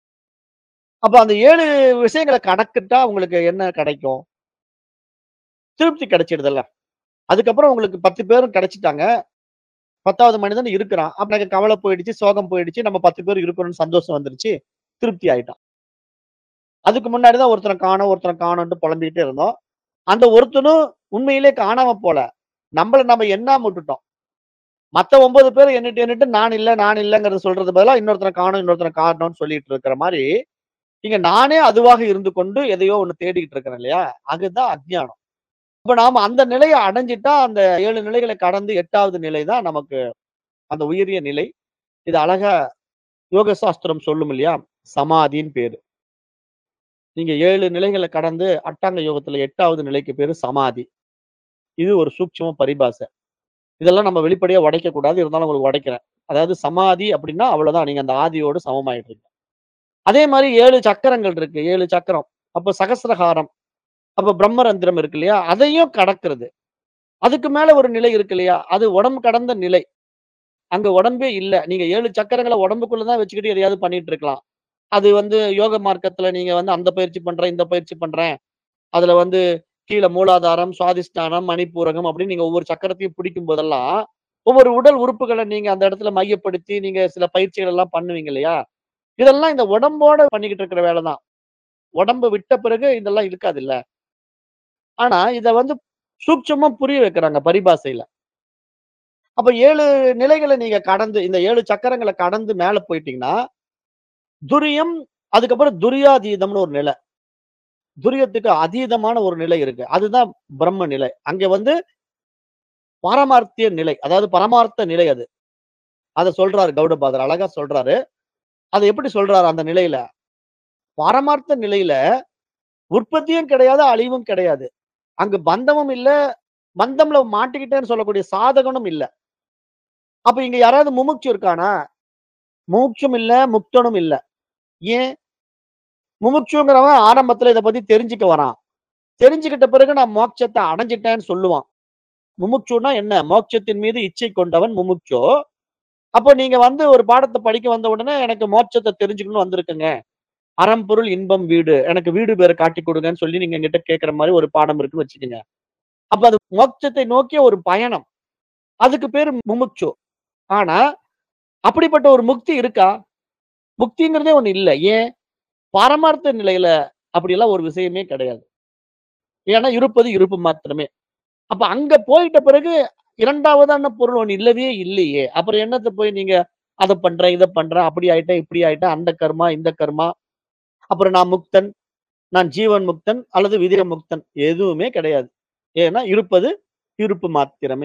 அப்ப அந்த 7 விஷயங்கள கடந்துட்டா உங்களுக்கு என்ன கிடைக்கும்? திருப்தி கிடைச்சிடுதுல்ல. அதுக்கப்புறம் உங்களுக்கு 10 பேரும் கிடைச்சுட்டாங்க. 10வது மனிதன் இருக்கிறான். அப்ப எனக்கு கவலை போயிடுச்சு, சோகம் போயிடுச்சு. நம்ம 10 பேர் இருக்கிறோம்னு சந்தோஷம் வந்துருச்சு. திருப்தி ஆயிட்டான். அதுக்கு முன்னாடி தான் ஒருத்தன காணோம், ஒருத்தன காணோம்ன்ட்டு புலம்பிக்கிட்டே இருந்தோம். அந்த ஒருத்தனும் உண்மையிலே காணாம போல. நம்மள நம்ம எண்ணாம விட்டுட்டோம். மத்த 9 பேர் எண்ணிட்டு எண்ணிட்டு நான் இல்ல, நான் இல்லங்கிறத சொல்றது பதிலா இன்னொருத்தன காணோம், இன்னொருத்தன காணோம்னு சொல்லிட்டு இருக்கிற மாரி, இங்க நானே அதுவாக இருந்து கொண்டு எதையோ ஒண்ணு தேடிக்கிட்டு இருக்கிறேன் இல்லையா? அதுதான் அஞ்ஞானம். அப்ப நாம அந்த நிலைய அடைஞ்சிட்டா, அந்த 7 நிலைகள கடந்து 8வது நிலை தான் நமக்கு அந்த உயரிய நிலை. இது அழகா யோக சாஸ்திரம் சொல்லும் இல்லையா? சமாதின்னு பேரு. நீங்க 7 நிலைகள கடந்து அட்டாங்க யோகத்துல 8வது நிலைக்கு பேரு சமாதி. இது ஒரு சூட்சும பரிபாஷை. இதெல்லாம் நம்ம வெளிப்படையா உடைக்கக் கூடாது. இருந்தாலும் உங்களுக்கு உடைக்கிறேன். அதாவது சமாதி அப்படின்னா அவ்வளவுதான். நீங்க அந்த ஆதியோடு சமமாயிடுறீங்க. அதே மாரி 7 சக்கரங்கள் இருக்கு. 7 சக்கரம். அப்ப சகஸ்ரஹாரம். அப்ப பிரம்மரந்திரம் இருக்கு இல்லையா? அதையும் கடக்கிறது. அதுக்கு மேல ஒரு நிலை இருக்கு இல்லையா? அது உடம்பு கடந்த நிலை. அங்க உடம்பே இல்ல. நீங்க 7 சக்கரங்கள உடம்புக்குள்ள தான் வச்சுக்கிட்டு எதையாவது பண்ணிட்டு இருக்கலாம். அது வந்து யோக மார்க்கத்துல நீங்க வந்து அந்த பயிற்சி பண்றேன், இந்த பயிற்சி பண்றேன். அதுல வந்து கீழ மூலாதாரம், சுவாதிஷ்டானம், மணிப்பூரகம் அப்படின்னு நீங்க ஒவ்வொரு சக்கரத்தையும் பிடிக்கும் போதெல்லாம், ஒவ்வொரு உடல் உறுப்புகள நீங்க அந்த இடத்துல மையப்படுத்தி நீங்க சில பயிற்சிகள் எல்லாம் பண்ணுவீங்க இல்லையா? இதெல்லாம் இந்த உடம்போட பண்ணிக்கிட்டு இருக்கிற வேலை தான். உடம்பு விட்ட பிறகு இதெல்லாம் இருக்காதுல்ல. ஆனா இத வந்து சூட்சுமமா புரிய வைக்கிறாங்க பரிபாஷையில. அப்ப 7 நிலைகள நீங்க கடந்து இந்த 7 சக்கரங்கள கடந்து மேல போயிட்டீங்கன்னா, துரியம் அதுக்கப்புறம் துரியாதீதம்னு ஒரு நிலை. துரியத்துக்கு அதீதமான ஒரு நிலை இருக்கு. அதுதான் பிரம்ம நிலை. அங்க வந்து பாரமார்த்திய நிலை. அதாவது பரமார்த்த நிலை அது. அத சொல்றாரு கௌடபாதர். அழகா சொல்றாரு. அத எப்படி சொல்றாரு அந்த நிலையில? பரமார்த்த நிலையில உற்பத்தியும் கிடையாது, அழிவும் கிடையாது. அங்கு பந்தமும் இல்ல, பந்தம்ல மாட்டிக்கிட்டேன்னு சொல்லக்கூடிய சாதகனும் இல்ல. அப்ப இங்க யாராவது முமுட்சு இருக்கானா? முமுட்சும் இல்ல, முக்தனும் இல்ல. ஏன்? முமுட்சுங்கிறவன் ஆரம்பத்துல இத பத்தி தெரிஞ்சுக்க வரான். தெரிஞ்சுக்கிட்ட பிறகு நான் மோட்சத்த அடைஞ்சுட்டேன்னு சொல்லுவான். முமுட்சுன்னா என்ன? மோட்சத்தின் மீது இச்சை கொண்டவன் முமுட்சு. அப்போ நீங்க வந்து ஒரு பாடத்த படிக்க வந்த உடனே எனக்கு மோட்சத்த தெரிஞ்சுக்கணும்னு வந்திருக்குங்க. அறம், பொருள், இன்பம், வீடு. எனக்கு வீடு பேர காட்டிக் குடுங்கன்னு சொல்லி நீங்க என்கிட்ட கேட்கிற மாரி ஒரு பாடம் இருக்குன்னு வச்சுக்கங்க. அப்ப அது மோட்சத்தை நோக்கிய ஒரு பயணம். அதுக்கு பேரு முமுட்சு. ஆனா, அப்படிப்பட்ட ஒரு முக்தி இருக்கா? முக்திங்கிறதே ஒண்ணு இல்ல. ஏன்? பாரமார்த்த நிலையில அப்படியெல்லாம் ஒரு விஷயமே கிடையாது. ஏன்னா இருப்பது இருப்பு மாத்திரமே. அப்ப அங்க போயிட்ட பிறகு 2வதான பொருள் ஒண்ணு இல்லவே இல்லையே. அப்புறம் என்னத்த போய் நீங்க அத பண்றேன், இத பண்றேன், அப்படி ஆயிட்டேன், இப்படி ஆயிட்டேன், அந்த கர்மா, இந்த கர்மா. அப்புறம் நான் முக்தன், நான் ஜீவன் முக்தன் அல்லது விதிர முக்தன். எதுவுமே கிடையாது. ஏன்னா இருப்பது இருப்பு மாத்திரமே.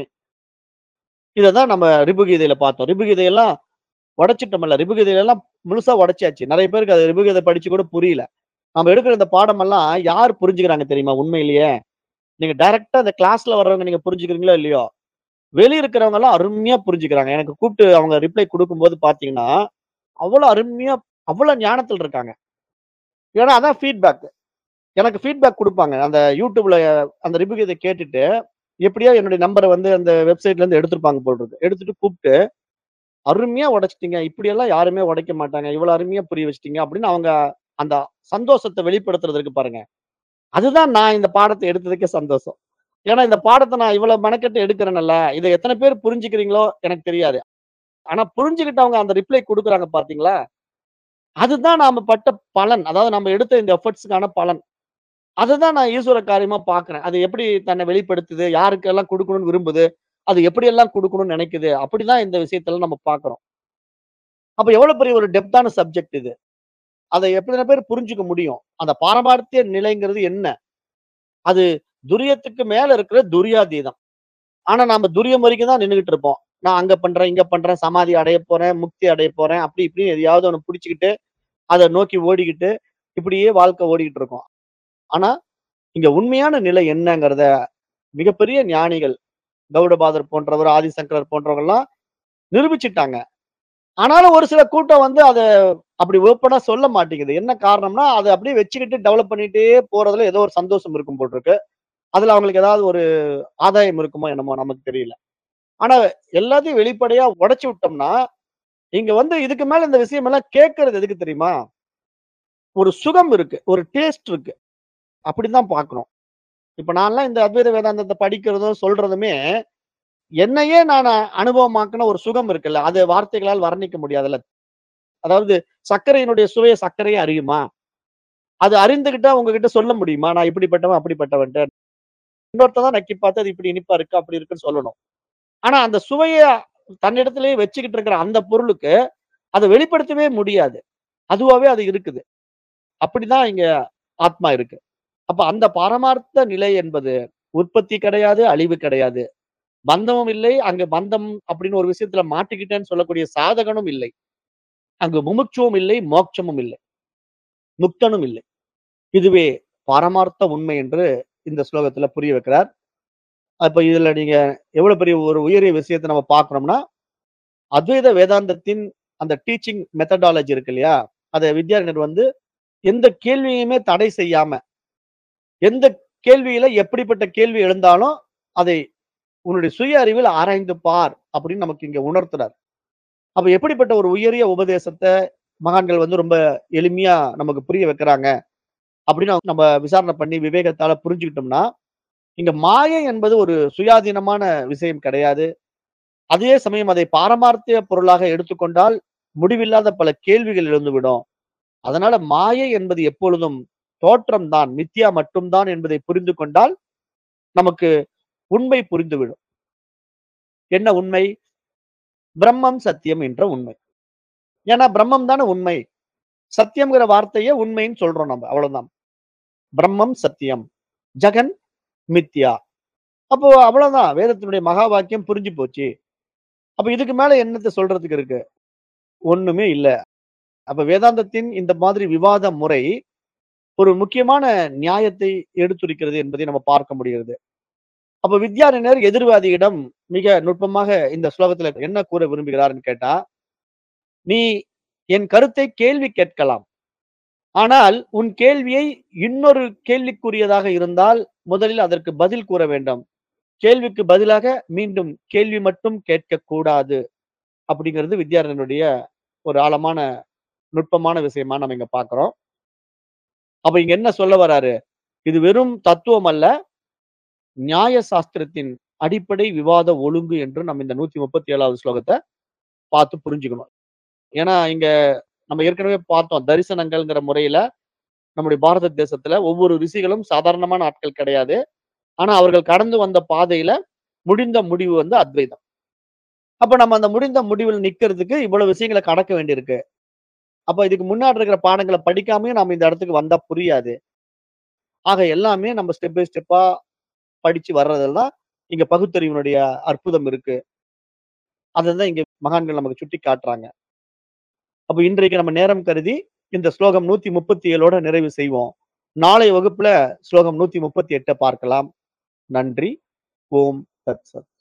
இததான் நம்ம ரிபுகீதையில பார்த்தோம். ரிபுகீதையெல்லாம் உடைச்சுட்டோம்ல. ரிபுகீதையெல்லாம் முழுசா உடைச்சாச்சு. நெறைய பேருக்கு அது ரிபுகீதை படிச்சு கூட புரியல. நம்ம எடுக்கிற இந்த பாடமெல்லாம் யார் புரிஞ்சுக்கிறாங்க தெரியுமா உண்மையிலேயே? நீங்க டைரக்ட்டா இந்த கிளாஸ்ல வர்றவங்க நீங்க புரிஞ்சுக்கிறீங்களோ இல்லையோ? வெளிய இருக்கிறவங்க எல்லாம் அருமையா புரிஞ்சுக்கிறாங்க. எனக்கு கூப்பிட்டு அவங்க ரிப்ளை குடுக்கும்போது பார்த்தீங்கன்னா, அவ்வளோ அருமையா அவ்வளோ ஞானத்துல இருக்காங்க. ஏன்னா அதான் ஃபீட்பேக். எனக்கு ஃபீட்பேக் குடுப்பாங்க. அந்த YouTubeல அந்த ரிவ்யூ இத கேட்டுட்டு, எப்படியோ என்னுடைய நம்பர வந்து அந்த வெப்சைட்ல இருந்து எடுத்திருப்பாங்க போல இருக்கு. எடுத்துட்டு கூப்ட்டு, "அருமையா உடைச்சுட்டீங்க. இப்படியெல்லாம் யாருமே உடைக்க மாட்டாங்க. இவ்வளவு அருமையா புரிய வச்சுட்டீங்க." அப்படின்னு அவங்க அந்த சந்தோஷத்த வெளிப்படுத்துறது இருக்கு பாருங்க. அதுதான் நான் இந்த பாடத்த எடுத்ததுக்கே சந்தோஷம். ஏன்னா இந்த பாடத்த நான் இவ்வளவு மெனக்கெட்டு எடுக்கிறேன்ல, இத எத்தன பேர் புரிஞ்சுக்கிறீங்களோ எனக்கு தெரியாது. ஆனா புரிஞ்சுகிட்டவங்க அந்த ரிப்ளை குடுக்குறாங்க பார்த்தீங்களா? அதுதான் நாம பட்ட பலன். அதாவது நம்ம எடுத்த இந்த எஃபோர்ட்ஸ்க்கான பலன். அததான் நான் ஈஸ்வர காரியமா பார்க்கிறேன். அது எப்படி தன்னை வெளிப்படுத்துது? யாருக்கெல்லாம் குடுக்கணும்னு விரும்புது? அது எப்படியெல்லாம் குடுக்கணும்னு நெனைக்குது? அப்படிதான் இந்த விஷயத்தெல்லாம் நம்ம பார்க்கிறோம். அப்ப எவ்வளவு பெரிய ஒரு டெப்த்தான சப்ஜெக்ட் இது. அத எத்தன பேர் புரிஞ்சுக்க முடியும்? அந்த பாரமார்த்திய நிலைங்கிறது என்ன? அது துரியத்துக்கு மேல இருக்கிற துரியாதீதம். ஆனா நாம துரியம் வரைக்கும் தான் நின்னுகிட்டு இருப்போம். நான் அங்க பண்றேன், இங்க பண்றேன், சமாதி அடையப் போறேன், முக்தி அடையப் போறேன், அப்படி இப்படின்னு எதையாவது ஒண்ணு புடிச்சுக்கிட்டு, அத நோக்கி ஓடிக்கிட்டு, இப்படியே வாழ்க்கை ஓடிக்கிட்டு இருக்கும். ஆனா, இங்க உண்மையான நிலை என்னங்கிறத மிகப்பெரிய ஞானிகள், கௌடபாதர் போன்றவர், ஆதிசங்கரர் போன்றவங்கலாம் நிரூபிச்சுட்டாங்க. ஆனாலும் ஒரு சில கூட்டம் வந்து அத அப்படி ஓப்பனா சொல்ல மாட்டேங்குது. என்ன காரணம்னா, அத அப்படியே வச்சுக்கிட்டு டெவலப் பண்ணிட்டே போறதுல ஏதோ ஒரு சந்தோஷம் இருக்கும் போல இருக்கு. அதுல அவங்களுக்கு ஏதாவது ஒரு ஆதாயம் இருக்குமோ என்னமோ நமக்கு தெரியல. ஆனா எல்லாத்தையும் வெளிப்படையா உடைச்சு விட்டோம்னா, இங்க வந்து இதுக்கு மேல இந்த விஷயம் எல்லாம் கேட்கறது எதுக்கு தெரியுமா? ஒரு சுகம் இருக்கு. ஒரு டேஸ்ட் இருக்கு. அப்படிதான் பார்க்கணும். இப்ப நான்லாம் இந்த அத்வைத வேதாந்தத்த படிக்கிறதும், சொல்றதுமே, என்னையே நான் அனுபவமாக்குன ஒரு சுகம் இருக்குல்ல, அது வார்த்தைகளால் வர்ணிக்க முடியாதுல்ல. அதாவது சர்க்கரையினுடைய சுவைய சர்க்கரையே அறியுமா? அது அறிந்துகிட்டா உங்ககிட்ட சொல்ல முடியுமா? நான் இப்படிப்பட்டவன், அப்படிப்பட்டவன்ட்டு. இன்னொருத்தன் தான் நக்கி பார்த்து அது இப்படி இனிப்பா இருக்கு, அப்படி இருக்குன்னு சொல்லணும். ஆனா அந்த சுவைய தன்னிடத்திலேயே வச்சுக்கிட்டு இருக்கிற அந்த பொருளுக்கு, அத வெளிப்படுத்தவே முடியாது. அதுவாவே அது இருக்குது. அப்படிதான் இங்க ஆத்மா இருக்கு. அப்ப அந்த பாரமார்த்த நிலை என்பது உற்பத்தி கிடையாது, அழிவு கிடையாது. பந்தமும் இல்லை, அங்க பந்தம் அப்படின்னு ஒரு விஷயத்துல மாட்டிக்கிட்டேன்னு சொல்லக்கூடிய சாதகனும் இல்லை. அங்கு முமுட்சுவும் இல்லை, மோட்சமும் இல்லை. முக்தனும் இல்லை. இதுவே பாரமார்த்த உண்மை என்று இந்த ஸ்லோகத்துல புரிய வைக்கிறார். அப்ப இதுல நீங்க எவ்வளவு பெரிய ஒரு உயரிய விஷயத்த நம்ம பார்க்கிறோம்னா, அத்வைத வேதாந்தத்தின் அந்த டீச்சிங் மெத்தடாலஜி இருக்கு இல்லையா? அத வித்யாரண்யர் வந்து எந்த கேள்வியுமே தடை செய்யாம, எந்த கேள்வியில எப்படிப்பட்ட கேள்வி எழுந்தாலும், அதை உன்னுடைய சுய அறிவில் ஆராய்ந்து பார் அப்படின்னு நமக்கு இங்க உணர்த்துறார். அப்ப எப்படிப்பட்ட ஒரு உயரிய உபதேசத்த மகான்கள் வந்து ரொம்ப எளிமையா நமக்கு புரிய வைக்கிறாங்க. அப்படின்னு நம்ம விசாரணை பண்ணி விவேகத்தால புரிஞ்சுக்கிட்டோம்னா, இங்க மாயை என்பது ஒரு சுயாதீனமான விஷயம் கிடையாது. அதே சமயம் அதை பாரமார்த்திய பொருளாக எடுத்துக்கொண்டால், முடிவில்லாத பல கேள்விகள் எழுந்துவிடும். அதனால மாயை என்பது எப்பொழுதும் தோற்றம் தான், மித்யா மட்டும் தான் என்பதை புரிந்து கொண்டால், நமக்கு உண்மை புரிந்துவிடும். என்ன உண்மை? பிரம்மம் சத்தியம் என்ற உண்மை. ஏன்னா பிரம்மம் தானே உண்மை. சத்தியம்ங்கிற வார்த்தைய உண்மைன்னு சொல்றோம் நம்ம. அவ்வளவுதான். பிரம்மம் சத்தியம். ஜெகன் மித்யா. அப்போ அவ்வளவுதான். வேதத்தினுடைய மகா வாக்கியம் புரிஞ்சு போச்சு. அப்ப இதுக்கு மேல என்னத்த சொல்றதுக்கு இருக்கு? ஒண்ணுமே இல்ல. அப்ப வேதாந்தத்தின் இந்த மாதிரி விவாத முறை, ஒரு முக்கியமான நியாயத்தை எடுத்துரைக்கிறது என்பதை நம்ம பார்க்க முடிகிறது. அப்ப வித்யாரண்யர் எதிர்வாதியிடம் மிக நுட்பமாக இந்த ஸ்லோகத்துல என்ன கூற விரும்புகிறார்ன்னு கேட்டா, "நீ என் கருத்தை கேள்வி கேட்கலாம். ஆனால் உன் கேள்வியை இன்னொரு கேள்விக்குரியதாக இருந்தால், முதலில் அதற்கு பதில் கூற வேண்டும். கேள்விக்கு பதிலாக மீண்டும் கேள்வி மட்டும் கேட்கக் கூடாது." அப்படிங்கிறது வித்யாரண்யருடைய ஒரு ஆழமான, நுட்பமான விஷயமா நம்ம இங்க பார்க்கிறோம். அப்ப இங்க என்ன சொல்ல வராரு? இது வெறும் தத்துவம் அல்ல. நியாய சாஸ்திரத்தின் அடிப்படை விவாத ஒழுங்கு என்று நம்ம இந்த 137வது ஸ்லோகத்த பார்த்து புரிஞ்சுக்கணும். ஏன்னா இங்க நம்ம ஏற்கனவே பார்த்தோம். தரிசனங்கள்ங்கிற முறையில நம்முடைய பாரத தேசத்துல ஒவ்வொரு ரிஷிகளும் சாதாரணமான ஆட்கள் கிடையாது. ஆனா அவர்கள் கடந்து வந்த பாதையில முடிந்த முடிவு வந்து அத்வைதம். அப்ப நம்ம அந்த முடிந்த முடிவில் நிக்கிறதுக்கு இவ்வளவு விஷயங்கள கடக்க வேண்டியிருக்கு. அப்ப இதுக்கு முன்னாடி இருக்கிற பாடங்கள படிக்காமயும் நாம இந்த இடத்துக்கு வந்தா புரியாது. ஆக எல்லாமே நம்ம ஸ்டெப் பை ஸ்டெப்பா படிச்சு வர்றதெல்லாம் இங்க பகுத்தறிவினுடைய அற்புதம் இருக்கு. அததான் இங்க மகான்கள் நமக்கு சுட்டி காட்டுறாங்க. அப்ப இன்றைக்கு நம்ம நேரம் கருதி இந்த ஸ்லோகம் 137ஓட நிறைவு செய்வோம். நாளைய வகுப்புல ஸ்லோகம் 138 பார்க்கலாம். நன்றி. ஓம் தத் சத்.